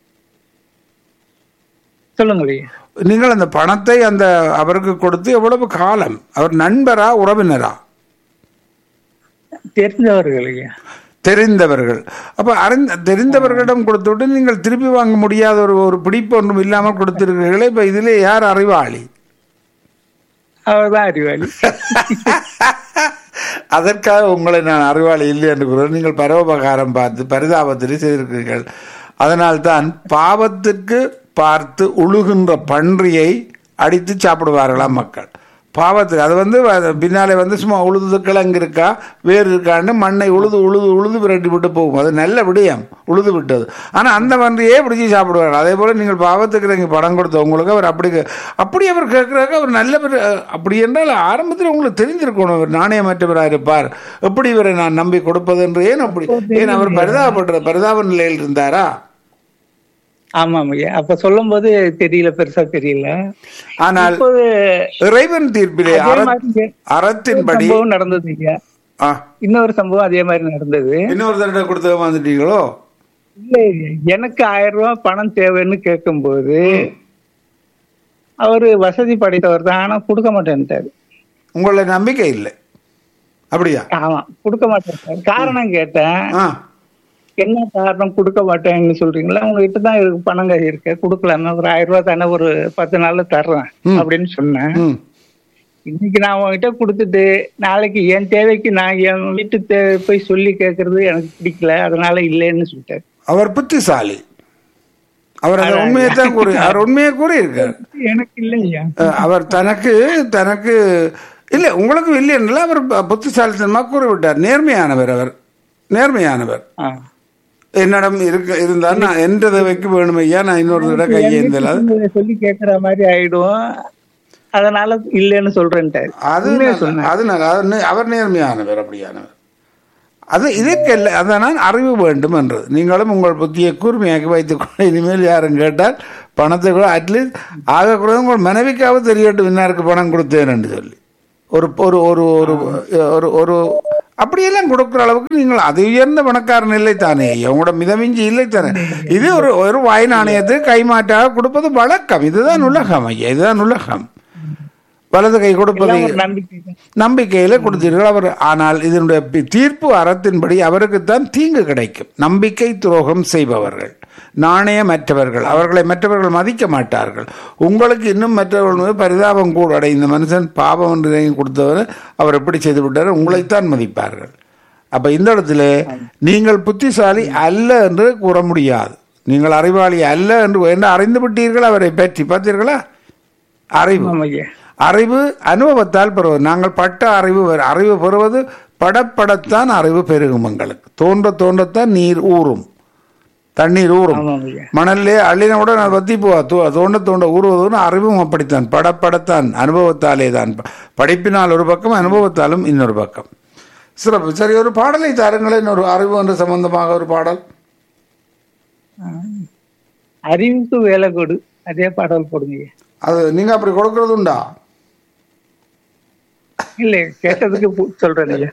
சொல்லுங்க ஐயா. நீங்கள் அந்த பணத்தை அந்த அவருக்கு கொடுத்து எவ்வளவு காலம் அவர் நண்பரா உறவினரா தெரிஞ்சவர்கள் ஐயா தெரிந்தவர்கள் அப்ப அறிந்த தெரிந்தவர்களிடம் கொடுத்துவிட்டு நீங்கள் திருப்பி வாங்க முடியாத ஒரு ஒரு பிடிப்பு ஒன்றும் இல்லாமல் கொடுத்திருக்கிறீர்களே இப்ப இதிலே யார் அறிவாளி அவர்தான் அறிவாளி அதற்காக உங்களை நான் அறிவாளி இல்லை என்று கூறுவேன் நீங்கள் பரோபகாரம் பார்த்து பரிதாபத்திலே செய்திருக்கிறீர்கள் அதனால்தான் பாவத்திற்கு பார்த்து உழுகின்ற பன்றியை அடித்து சாப்பிடுவார்களாம் மக்கள் பாவத்துக்கு அது வந்து வ- பின்னாலே வந்து சும்மா உழுது கிழங்கு இருக்கா வேர் இருக்கான்னு மண்ணை உழுது உழுது உழுது விரட்டி விட்டு போகும் அது நல்ல விடயம் உழுது விட்டது ஆனால் அந்த பன்றியே பிடிச்சி சாப்பிடுவார்கள் அதே போல நீங்கள் பாவத்துக்கு நீங்கள் படம் கொடுத்த உங்களுக்கு அவர் அப்படி கே- அப்படி அவர் கேட்குறாங்க அவர் நல்ல பேர் அப்படி என்றால் ஆரம்பத்தில் உங்களுக்கு தெரிஞ்சிருக்கணும் அவர் நாணயமற்றவராக இருப்பார் எப்படி இவரை நான் நம்பி கொடுப்பது என்று ஏன் அப்படி ஏன் அவர் பரிதாபப்படுற பரிதாப நிலையில் இருந்தாரா ஆமாம் ஐயா அப்ப சொல்லும் போது தெரியல பெருசா தெரியல ஆனால் இப்போது இறைவன் தீர்ப்பிலே அதே அற- மாதிரி அறத்தின்படி சம்பவம் நடந்தது ஐயா ஆ, இன்னொரு சம்பவம் அதே மாதிரி நடந்தது இன்னொரு தடவை கொடுத்து வந்துட்டீங்களோ இல்ல எனக்கு ஆயிரம் ரூபாய் பணம் தேவைன்னு கேட்கும்போது அவரு வசதி படைத்தவர் தான் ஆனா கொடுக்க மாட்டேன்ட்டாரு உங்களை நம்பிக்கை இல்லை அப்படியா ஆமா கொடுக்க மாட்டேன் காரணம் கேட்டேன் ஆ என்ன காரணம் கொடுக்க மாட்டேன்னு சொல்றீங்களா உங்ககிட்ட தான் இருக்கு பணம் கை இருக்கு கொடுக்கலான்னு ஒரு ஆயிரம் ரூபாய் தானே ஒரு பத்து நாள்ல தர்றேன் ம். அப்படின்னு சொன்னேன் ம் இன்னைக்கு நான் உங்ககிட்ட கொடுத்துட்டு நாளைக்கு என் தேவைக்கு நான் என் வீட்டு தேவை போய் சொல்லி கேட்கறது எனக்கு பிடிக்கல அதனால இல்லைன்னு சொல்லிட்டாரு அவர் புத்திசாலி அவர் அந்த உண்மையை தான் கூறி அவர் உண்மையை கூறி இருக்கார் எனக்கு இல்லையா அஹ், அவர் தனக்கு தனக்கு இல்ல உங்களுக்கு இல்லையென்றால் அவர் ப- புத்திசாலித்தனமாக கூறிவிட்டார் நேர்மையானவர் அவர் நேர்மையானவர் ஆ. என்னிடம் இருக்க இருந்தால் நான் எந்த தேவைக்கு வேணும் ஐயா நான் இன்னொரு தடவை கையேந்தல நீங்க சொல்லி கேக்குற மாதிரி ஆயிடும் அதனால இல்லைன்னு சொல்றேன்ட்டாரு அது உண்மையை நல்ல- சொன்னேன் அது நல்ல- அது நே- அவர் நேர்மையானவர் அப்படியானவர் அது இதற்கு இல்லை அதனால் அறிவு வேண்டும் என்றது நீங்களும் உங்கள் புத்தியை கூர்மையாக்கி வைத்துக் கொண்டு இனிமேல் யாரும் கேட்டால் பணத்தை கூட அட்லீஸ்ட் ஆக கூட உங்கள் மனைவிக்காவது தெரியட்டும் இன்னாருக்கு பணம் கொடுத்தேன் என்று சொல்லி ஒரு ஒரு ஒரு ஒரு ஒரு ஒரு அப்படியெல்லாம் கொடுக்குற அளவுக்கு நீங்கள் அது உயர்ந்த பணக்காரன் இல்லை தானே உங்களோட மிதமிஞ்சி இல்லை தானே இது ஒரு ஒரு வாய் நாணயத்தை கைமாற்றாக கொடுப்பது வழக்கம் இதுதான் உலகம் ஐயா இதுதான் உலகம் வலது கை கொடுப்பது எல்லாம் ஒரு நம்பிக்கை தான். நம்பிக்கையில கொடுத்தீர்கள் அவர் ஆனால் இதனுடைய பி- தீர்ப்பு அறத்தின்படி அவருக்குத்தான் தீங்கு கிடைக்கும் நம்பிக்கை துரோகம் செய்பவர்கள் நாணயமற்றவர்கள் அவர்களை மற்றவர்கள் மதிக்க மாட்டார்கள் உங்களுக்கு இன்னும் மற்றவர்கள் மீது பரிதாபம் கூட அடை இந்த மனுஷன் பாவம் என்று இதையும் கொடுத்தவர் அவர் எப்படி செய்து விட்டார் உங்களைத்தான் மதிப்பார்கள் அப்ப இந்த இடத்துல நீங்கள் புத்திசாலி அல்ல என்று கூற முடியாது நீங்கள் அறிவாளி அல்ல என்று என்ன அறிந்து விட்டீர்கள் அவரை பற்றி பார்த்தீர்களா அறிவு ஆமாம் ஐயா அறிவு அனுபவத்தால் பெறுவது நாங்கள் பட்ட அறிவு வேறு. அறிவு பெறுவது படப்படத்தான் அறிவு பெருகும் எங்களுக்கு தோன்ற தோன்றத்தான் நீர் ஊறும் தண்ணீர் ஊறும் ஆமாம் ஐயா மணல்லே அள்ளினவுடன் அது வத்தி போவா தோ- தோண்ட தோண்ட ஊறுவதுன்னு அறிவும் அப்படித்தான் படப்படத்தான் அனுபவத்தாலே தான் படிப்பினால் ஒரு பக்கம் அனுபவத்தாலும் இன்னொரு பக்கம் சிறப்பு சரி ஒரு பாடலை தாருங்களேன் ஒரு அறிவு என்ற சம்பந்தமாக ஒரு பாடல் அறிவுக்கு வேலை கொடு அதே பாடல் போடுங்க ஐயா அது நீங்க அப்படி கொடுக்கறது உண்டா இல்ல கேட்டதுக்கு பு- சொல்றேன் ஐயா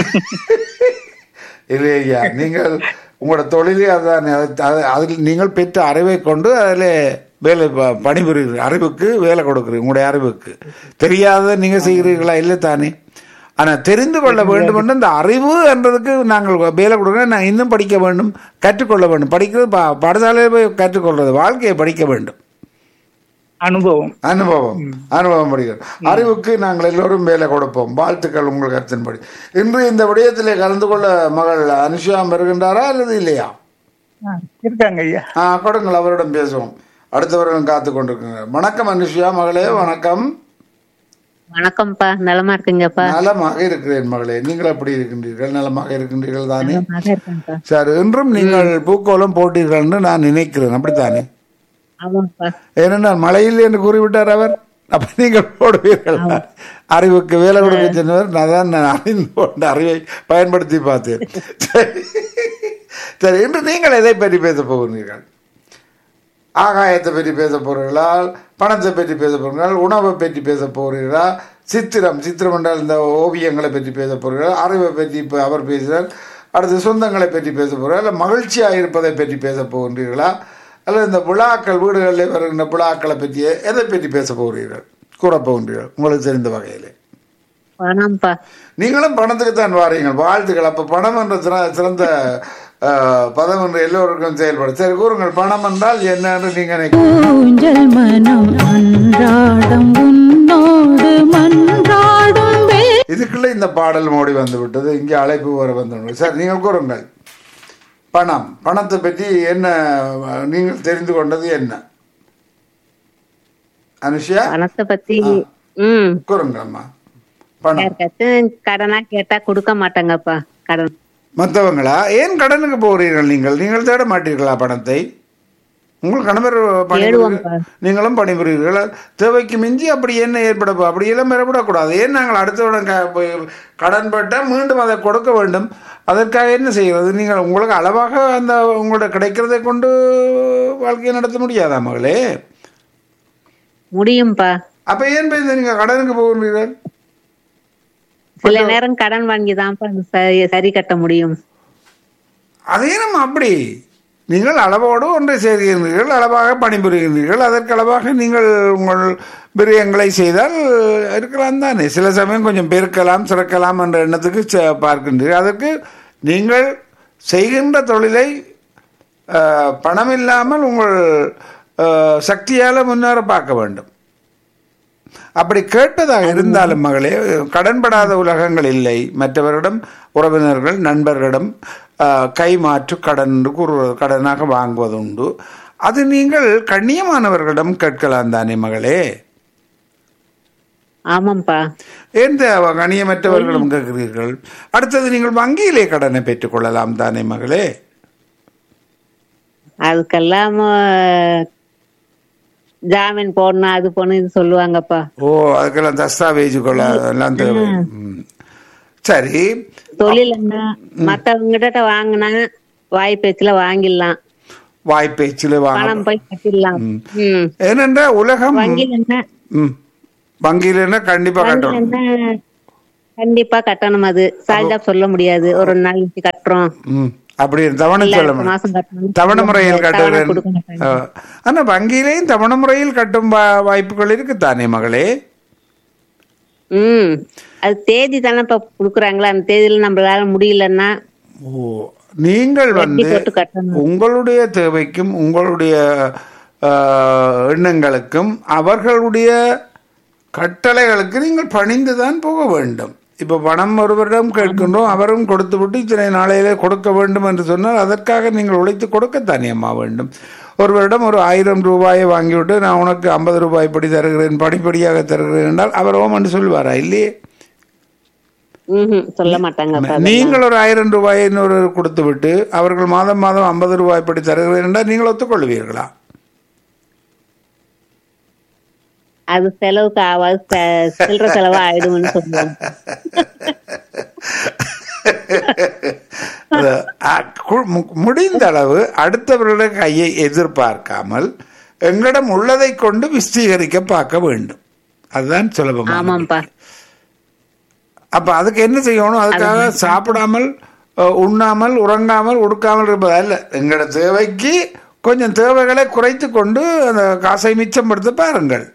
இல்லை ஐயா நீங்கள் உங்களோட தொழிலே அதுதான் அது- அது- அதில் நீங்கள் பெற்ற அறிவை கொண்டு அதில் வேலை ப- பணிபுரிகிறீர்கள் அறிவுக்கு வேலை கொடுக்குறீங்க உங்களுடைய அறிவுக்கு தெரியாத நீங்க செய்கிறீர்களா இல்லை தானே ஆனால் தெரிந்து கொள்ள வேண்டும் என்று அந்த அறிவு என்றதுக்கு நாங்கள் வேலை கொடுக்குறோம் நான் இன்னும் படிக்க வேண்டும் கற்றுக்கொள்ள வேண்டும் படிக்கிறது பா பாடசாலையில் போய் கற்றுக்கொள்றது வாழ்க்கையை படிக்க வேண்டும் அனுபவம் அனுபவம் அனுபவம் படிக்கிறோம் அறிவுக்கு நாங்கள் எல்லோரும் வேலை கொடுப்போம் வாழ்த்துக்கள் உங்கள் கருத்தின்படி இன்று இந்த விடயத்திலே கலந்து கொள்ள மகள் அனுஷா வருகின்றாரா அல்லது இல்லையா ஆ, இருக்காங்க ஐயா ஆ கொடுங்கள் அவரிடம் பேசுவோம் அடுத்தவர்களும் காத்து கொண்டிருக்குங்க வணக்கம் அனுஷியா மகளே வணக்கம் வணக்கம்ப்பா நலமா இருக்குங்கப்பா நலமாக இருக்கிறேன் மகளே நீங்கள் எப்படி இருக்கின்றீர்கள் நலமாக இருக்கின்றீர்கள் தானே நலமாக இருக்கேன்ப்பா சார் இன்றும் நீங்கள் பூக்கோலம் போட்டீர்கள் என்று நான் நினைக்கிறேன் அப்படித்தானே ஆமாப்பா ஏனென்றால் மழையில் என்று கூறிவிட்டார் அவர் அப்ப நீங்கள் போடுவீர்கள் அறிவுக்கு வேலை கொடுக்க சொன்னவர் நான் தான் நான் அறிந்து கொண்ட அறிவை பயன்படுத்தி பார்த்தேன் சரி. சரி இன்று நீங்கள் எதை பற்றி பேச போகிறீர்கள் ஆகாயத்தை பற்றி பேச போகிறீர்களா பணத்தை பற்றி பேச போகிறீர்களா உணவை பற்றி பேச போகிறீர்களா சித்திரம் சித்திரம் என்றால் இந்த ஓவியங்களை பற்றி பேச போகிறீர்களா அறிவை பற்றி இப்போ அவர் பேசுகிறார் அடுத்து சொந்தங்களை பற்றி பேச போகிறீர்களா இல்லை மகிழ்ச்சியாக இருப்பதை பற்றி பேச போகின்றீர்களா அல்லது இந்த விழாக்கள் வீடுகளில் வருகின்ற விழாக்களை பற்றி எதை பற்றி பேச போகிறீர்கள் கூற போகின்றீர்கள் உங்களுக்கு தெரிந்த வகையிலே பணம்ப்பா நீங்களும் பணத்துக்கு தான் வாரீங்கள் வாழ்த்துக்கள் அப்போ பணம் என்ற சிற- சிறந்த அஹ், பதம் என்று எல்லோருக்கும் செயல்படும் சரி கூறுங்கள் பணம் என்றால் என்ன என்று நீங்கள் நினைக்கிறீர்கள் ஊஞ்சல் மனம் அன்றாடம் உன்னோடு மன்றாடும் வே இதுக்குள்ள இந்த பாடல் மோடி வந்து விட்டது இங்கே அழைப்பு வர வந்து சார் நீங்கள் கூறுங்கள் பணம் பணத்தை பற்றி என்ன நீங்கள் தெரிந்து கொண்டது என்ன அனுஷியா பணத்தை பத்தி ம் கூறுங்கள் அம்மா பணம் யாருக்காச்சும் கடனா கேட்டா கொடுக்க மாட்டாங்கப்பா கடன் மற்றவங்களா ஏன் கடனுக்கு போகிறீர்கள் நீங்கள் நீங்கள் தேட மாட்டீர்களா பணத்தை உங்கள் கணவர் பணிபுரிகிற தேடுவோம்ப்பா. நீங்களும் பணிபுரிகிறீர்கள் தேவைக்கு மிஞ்சி அப்படி என்ன ஏற்பட அப்படியெல்லாம் பெறப்படக்கூடாது ஏன் நாங்கள் அடுத்தவுடன் க- போய் கடன் பட்டால் மீண்டும் அதை கொடுக்க வேண்டும் அதற்காக என்ன செய்கிறது நீங்கள் உங்களுக்கு அளவாக அந்த உங்களோட கிடைக்கிறதை கொண்டு வாழ்க்கையை நடத்த முடியாதா மகளே முடியும்பா அப்ப ஏன் போய் இந்த நீங்க கடனுக்கு போகிறீர்கள் சில நேரம் கடன் வாங்கி தான்ப்பா சரி சரி கட்ட முடியும் அதே நம்ம அப்படி நீங்கள் அளவோடு ஒன்றை சேர்கிறீர்கள் அளவாக பணிபுரிகிறீர்கள் அதற்கு அளவாக நீங்கள் உங்கள் விரயங்களை செய்தால் இருக்கலாம் தானே சில சமயம் கொஞ்சம் பெருக்கலாம் சிறக்கலாம் என்ற எண்ணத்துக்கு ச- பார்க்கின்றீர்கள் அதற்கு நீங்கள் செய்கின்ற தொழிலை அஹ், பணம் இல்லாமல் உங்கள் அஹ், சக்தியால் முன்னேற பார்க்க வேண்டும் அப்படி கேட்பதாக இருந்தாலும் மகளே கடன்படாத உலகங்கள் இல்லை மற்றவரிடம் உறவினர்கள் நண்பர்களிடம் ஆஹ், கைமாற்று கடன் என்று கூறுவது கடனாக வாங்குவது உண்டு அது நீங்கள் கண்ணியமானவர்களிடம் கேட்கலாம் தானே மகளே ஆமாப்பா எந்த கண்ணியமற்றவர்களிடம் கேட்கிறீர்கள் அடுத்தது நீங்கள் வங்கியிலே கடனை பெற்றுக் கொள்ளலாம் தானே மகளே அதுக்கெல்லாம் அஹ், ஜாமீன் போடணும் அது போடணும் இது சொல்லுவாங்கப்பா ஓ அதுக்கெல்லாம் தஸ்தாவேஜ் கொள்ள எல்லாம் தேவை ம். சரி தொழில் என்ன மத்தவங்க கிட்ட வாங்கினா வாய் பேச்சுல வாங்கிடலாம் வாய்ப்பேச்சில் வாங்க பணம் போய் கட்டிடலாம் ம் ஏனென்றா உலகம் வங்கியில் என்ன ம். வங்கியில கண்டிப்பா வங்கியில் கட்டணும் என்ன கண்டிப்பா கட்டணும் அது சால்டா சொல்ல முடியாது ஒரு நாளைக்கு கட்டுறோம் ம். அப்படி தவணை இல்ல, சொல்ல அடுத்த மாசம் கட்டணும். தவணை முறையில் தவணை கட்டுகிறேன் கொடுக்க மாட்டாங்க. ஆ. ஆனா வங்கியிலையும் தவணை முறையில் கட்டும் வா- வாய்ப்புகள் இருக்குத்தானே மகளே ம் அது தேதி தானே இப்ப குடுக்குறாங்களா அந்த தேதியில நம்மளால முடியலன்னா ஓ நீங்கள் வந்து போட்டு கட்டணும். உங்களுடைய தேவைக்கும் உங்களுடைய ஆ, எண்ணங்களுக்கும் அவர்களுடைய கட்டளைகளுக்கு நீங்கள் பணிந்துதான் போக வேண்டும் இப்ப பணம் ஒருவரிடம் கேட்கின்றோம் அவரும் கொடுத்து விட்டு இத்தனை நாளையிலே கொடுக்க வேண்டும் என்று சொன்னால் அதற்காக நீங்கள் உழைத்து கொடுக்கத்தானே அம்மா வேண்டும் ஒருவரிடம் ஒரு ஆயிரம் ரூபாயை வாங்கிவிட்டு நான் உனக்கு ஐம்பது ரூபாய் படி தருகிறேன் படிப்படியாக தருகிறேன் என்றால் அவர் ஓம் என்று சொல்வாரா இல்லையே ம்ஹும், சொல்ல மாட்டாங்க அப்ப அதெல்லாம். நீங்கள் ஒரு ஆயிரம் ரூபாயை இன்னொரு கொடுத்து விட்டு அவர்கள் மாதம் மாதம் ஐம்பது ரூபாய் படி தருகிறேன் என்றால் நீங்கள் ஒத்துக்கொள்வீர்களா அது செலவுக்கு ஆகாது செ- சில்லற செலவா ஆயிடும்னு சொல்லுவாங்க அது, அ, கு- மு- முடிந்த அளவு அடுத்தவர்களுடைய கையை எதிர்பார்க்காமல் எங்களிடம் உள்ளதை கொண்டு விஸ்தீகரிக்க பார்க்க வேண்டும் அதுதான் சுலபமாக ஆமாப்பா அப்ப அதுக்கு என்ன செய்யணும் அதுக்காக சாப்பிடாமல் அ, உண்ணாமல் உறங்காமல் உடுக்காமல் இருப்பது அல்ல எங்களோட தேவைக்கு கொஞ்சம் தேவைகளை குறைத்து கொண்டு அந்த காசை மிச்சப்படுத்த பாருங்கள்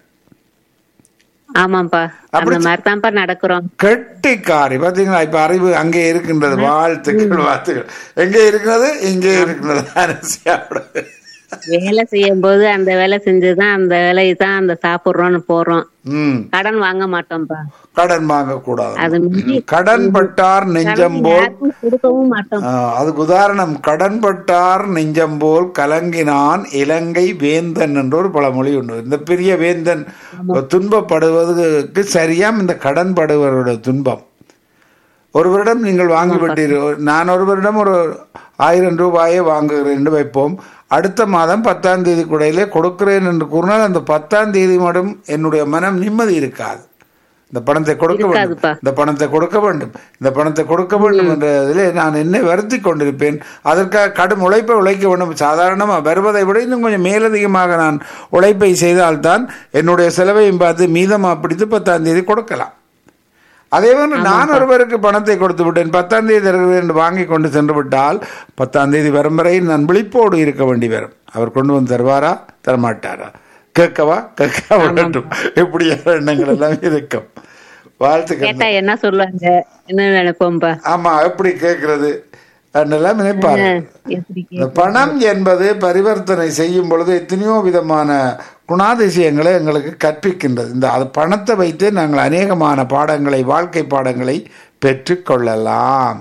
ஆமாப்பா அந்த மாதிரி தான்ப்பா நடக்கிறோம் கெட்டிக்காரி பாத்தீங்களா இப்ப அறிவு அங்கே இருக்கின்றது வாழ்த்துக்கள் வாழ்த்துக்கள் எங்கே இருக்கிறது இங்கே இருக்கிறது அரசியாவோட வேலை செய்யும் போது அந்த வேலை செஞ்சுதான் அந்த வேலையை தான் அந்த சாப்பிடுறோம்னு போறோம் ம் கடன் வாங்க மாட்டோம்ப்பா கடன் வாங்க கூடாது அது மீறி கடன் பட்டார் நெஞ்சம் போல் யாருக்கும் கொடுக்கவும் மாட்டோம் ஆ, அதுக்கு உதாரணம் கடன் பட்டார் நெஞ்சம் போல் கலங்கினான் இலங்கை வேந்தன் என்ற ஒரு பழமொழி உண்டு இந்த பெரிய வேந்தன் துன்பப்படுவதற்கு சரியாம் இந்த கடன் படுவரோட துன்பம் ஒருவரிடம் நீங்கள் வாங்கிவிட்டீர்கள் நான் ஒருவரிடம் ஒரு ஆயிரம் ரூபாயை வாங்குகிறேன் என்று வைப்போம் அடுத்த மாதம் பத்தாம் தேதி கூடையிலே கொடுக்கிறேன் என்று கூறினால் அந்த பத்தாம் தேதி மட்டும் என்னுடைய மனம் நிம்மதி இருக்காது இந்த பணத்தை கொடுக்க வேண்டும் இருக்காதுப்பா. இந்த பணத்தை கொடுக்க வேண்டும் இந்த பணத்தை கொடுக்க வேண்டும் என்ற இதிலே நான் என்னை வருத்தி கொண்டிருப்பேன் அதற்காக கடும் உழைப்பை உழைக்க வேண்டும் சாதாரணமாக வருவதை விட இன்னும் கொஞ்சம் மேலதிகமாக நான் உழைப்பை செய்தால்தான் என்னுடைய செலவையும் பார்த்து மீதமா பிடித்து பத்தாம் தேதி கொடுக்கலாம் அதே மாதிரி நான் ஒருவருக்கு பணத்தை கொடுத்து விட்டேன் பத்தாம் தேதி தருகிறேன் என்று வாங்கி கொண்டு சென்று விட்டால் பத்தாம் தேதி வரும் வரை நான் விழிப்போடு இருக்க வேண்டி வரும் அவர் கொண்டு வந்து தருவாரா தரமாட்டாரா கேட்கவா கேட்க வேண்டும் இப்படியான எண்ணங்கள் எல்லாம் இருக்கும் வாழ்த்துக்கள் கேட்டா என்ன சொல்லுவாங்க என்ன நினைப்போம்பா ஆமா எப்படி கேட்கறது எல்லாம் நினைப்பாரு எப்படி இந்த பணம் என்பது பரிவர்த்தனை செய்யும் பொழுது எத்தனையோ விதமான குணாதிசயங்களை எங்களுக்கு கற்பிக்கின்றது இந்த அது பணத்தை வைத்து நாங்கள் அநேகமான பாடங்களை வாழ்க்கை பாடங்களை பெற்றுக்கொள்ளலாம்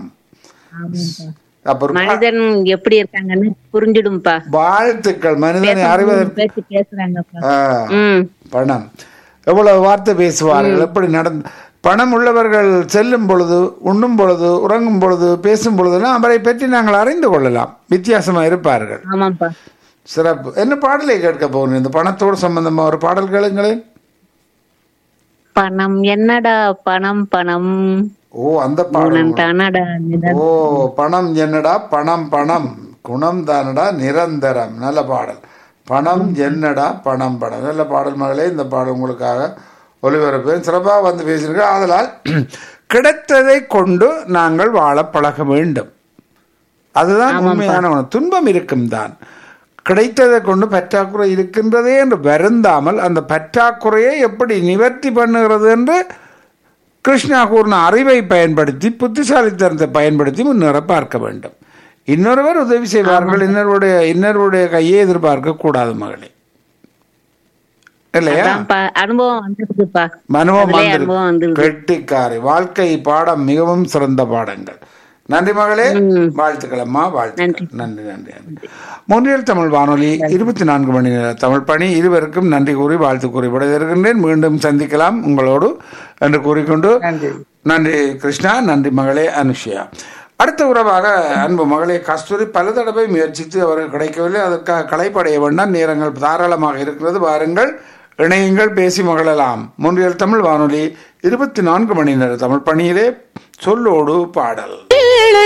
அப்ப ஒரு ப- மனிதன் எப்படி இருக்காங்கன்னு புரிஞ்சிடும்பா வாழ்த்துக்கள் மனிதனை அறிவதற்கு பேச்சு பேசுறாங்கப்பா ஆ, ம் பணம் எவ்வளவு வார்த்தை பேசுவார்கள் எப்படி நடந்து பணம் உள்ளவர்கள் செல்லும் பொழுது உண்ணும் பொழுது உறங்கும் பொழுது பேசும் பொழுதெல்லாம் அவரை பற்றி நாங்கள் அறிந்து கொள்ளலாம் வித்தியாசமா இருப்பார்கள் ஆமாப்பா சிறப்பு என்ன பாடலை கேட்க போகணும் இந்த பணத்தோடு சம்பந்தமா ஒரு பாடல் கேளுங்களேன் பணம் என்னடா பணம் பணம் ஓ அந்த பாடல் குணம் தானடா நிதம். ஓ பணம் என்னடா பணம் பணம் குணம் தானடா நிரந்தரம் நல்ல பாடல் பணம் என்னடா பணம் பணம் நல்ல பாடல் மகளே இந்த பாடல் உங்களுக்காக ஒளிபரப்பேன் சிறப்பாக வந்து பேசியிருக்க ஆதலால் கிடைத்ததை கொண்டு நாங்கள் வாழ பழக வேண்டும் அதுதான் உண்மையான உணர்வு. துன்பம் இருக்கும் தான் கிடைத்ததை கொண்டு பற்றாக்குறை இருக்கின்றதே என்று வருந்தாமல் அந்த பற்றாக்குறையை எப்படி நிவர்த்தி பண்ணுகிறது என்று கிருஷ்ணா கூறின அறிவை பயன்படுத்தி புத்திசாலித்தனத்தை பயன்படுத்தி முன்னேற பார்க்க வேண்டும் இன்னொருவர் உதவி செய்வார்கள் இன்னொருடைய இன்னொருடைய கையை எதிர்பார்க்க கூடாது மகளே இல்லையா அதான்ப்பா அனுபவம் வந்துருக்குப்பா மனுவம் அதுலயே அனுபவம் வந்து வந்துருது கெட்டிக்காரி வாழ்க்கை பாடம் மிகவும் சிறந்த பாடங்கள் நன்றி மகளே ம். வாழ்த்துக்கள் அம்மா வாழ்த்துக்கள் நன்றி நன்றி நன்றி மொன்றியல் தமிழ் வானொலி இருபத்தி நான்கு மணி நேர தமிழ் பணி இருவருக்கும் நன்றி கூறி வாழ்த்து கூறி விடைபெறுகின்றேன் மீண்டும் சந்திக்கலாம் உங்களோடு என்று கூறிக்கொண்டு நன்றி நன்றி கிருஷ்ணா நன்றி மகளே அனுஷியா அடுத்த உறவாக அன்பு மகளே கஸ்தூரி பல தடவை முயற்சித்து அவர்கள் கிடைக்கவில்லை அதற்காக களைப்படைய வேண்டாம் நேரங்கள் தாராளமாக இருக்கிறது வாருங்கள் இணையுங்கள் பேசி மகளலாம் முன்றியல் தமிழ் வானொலி இருபத்தி நான்கு மணி நேர தமிழ் பணியிலே சொல்லோடு பாடல்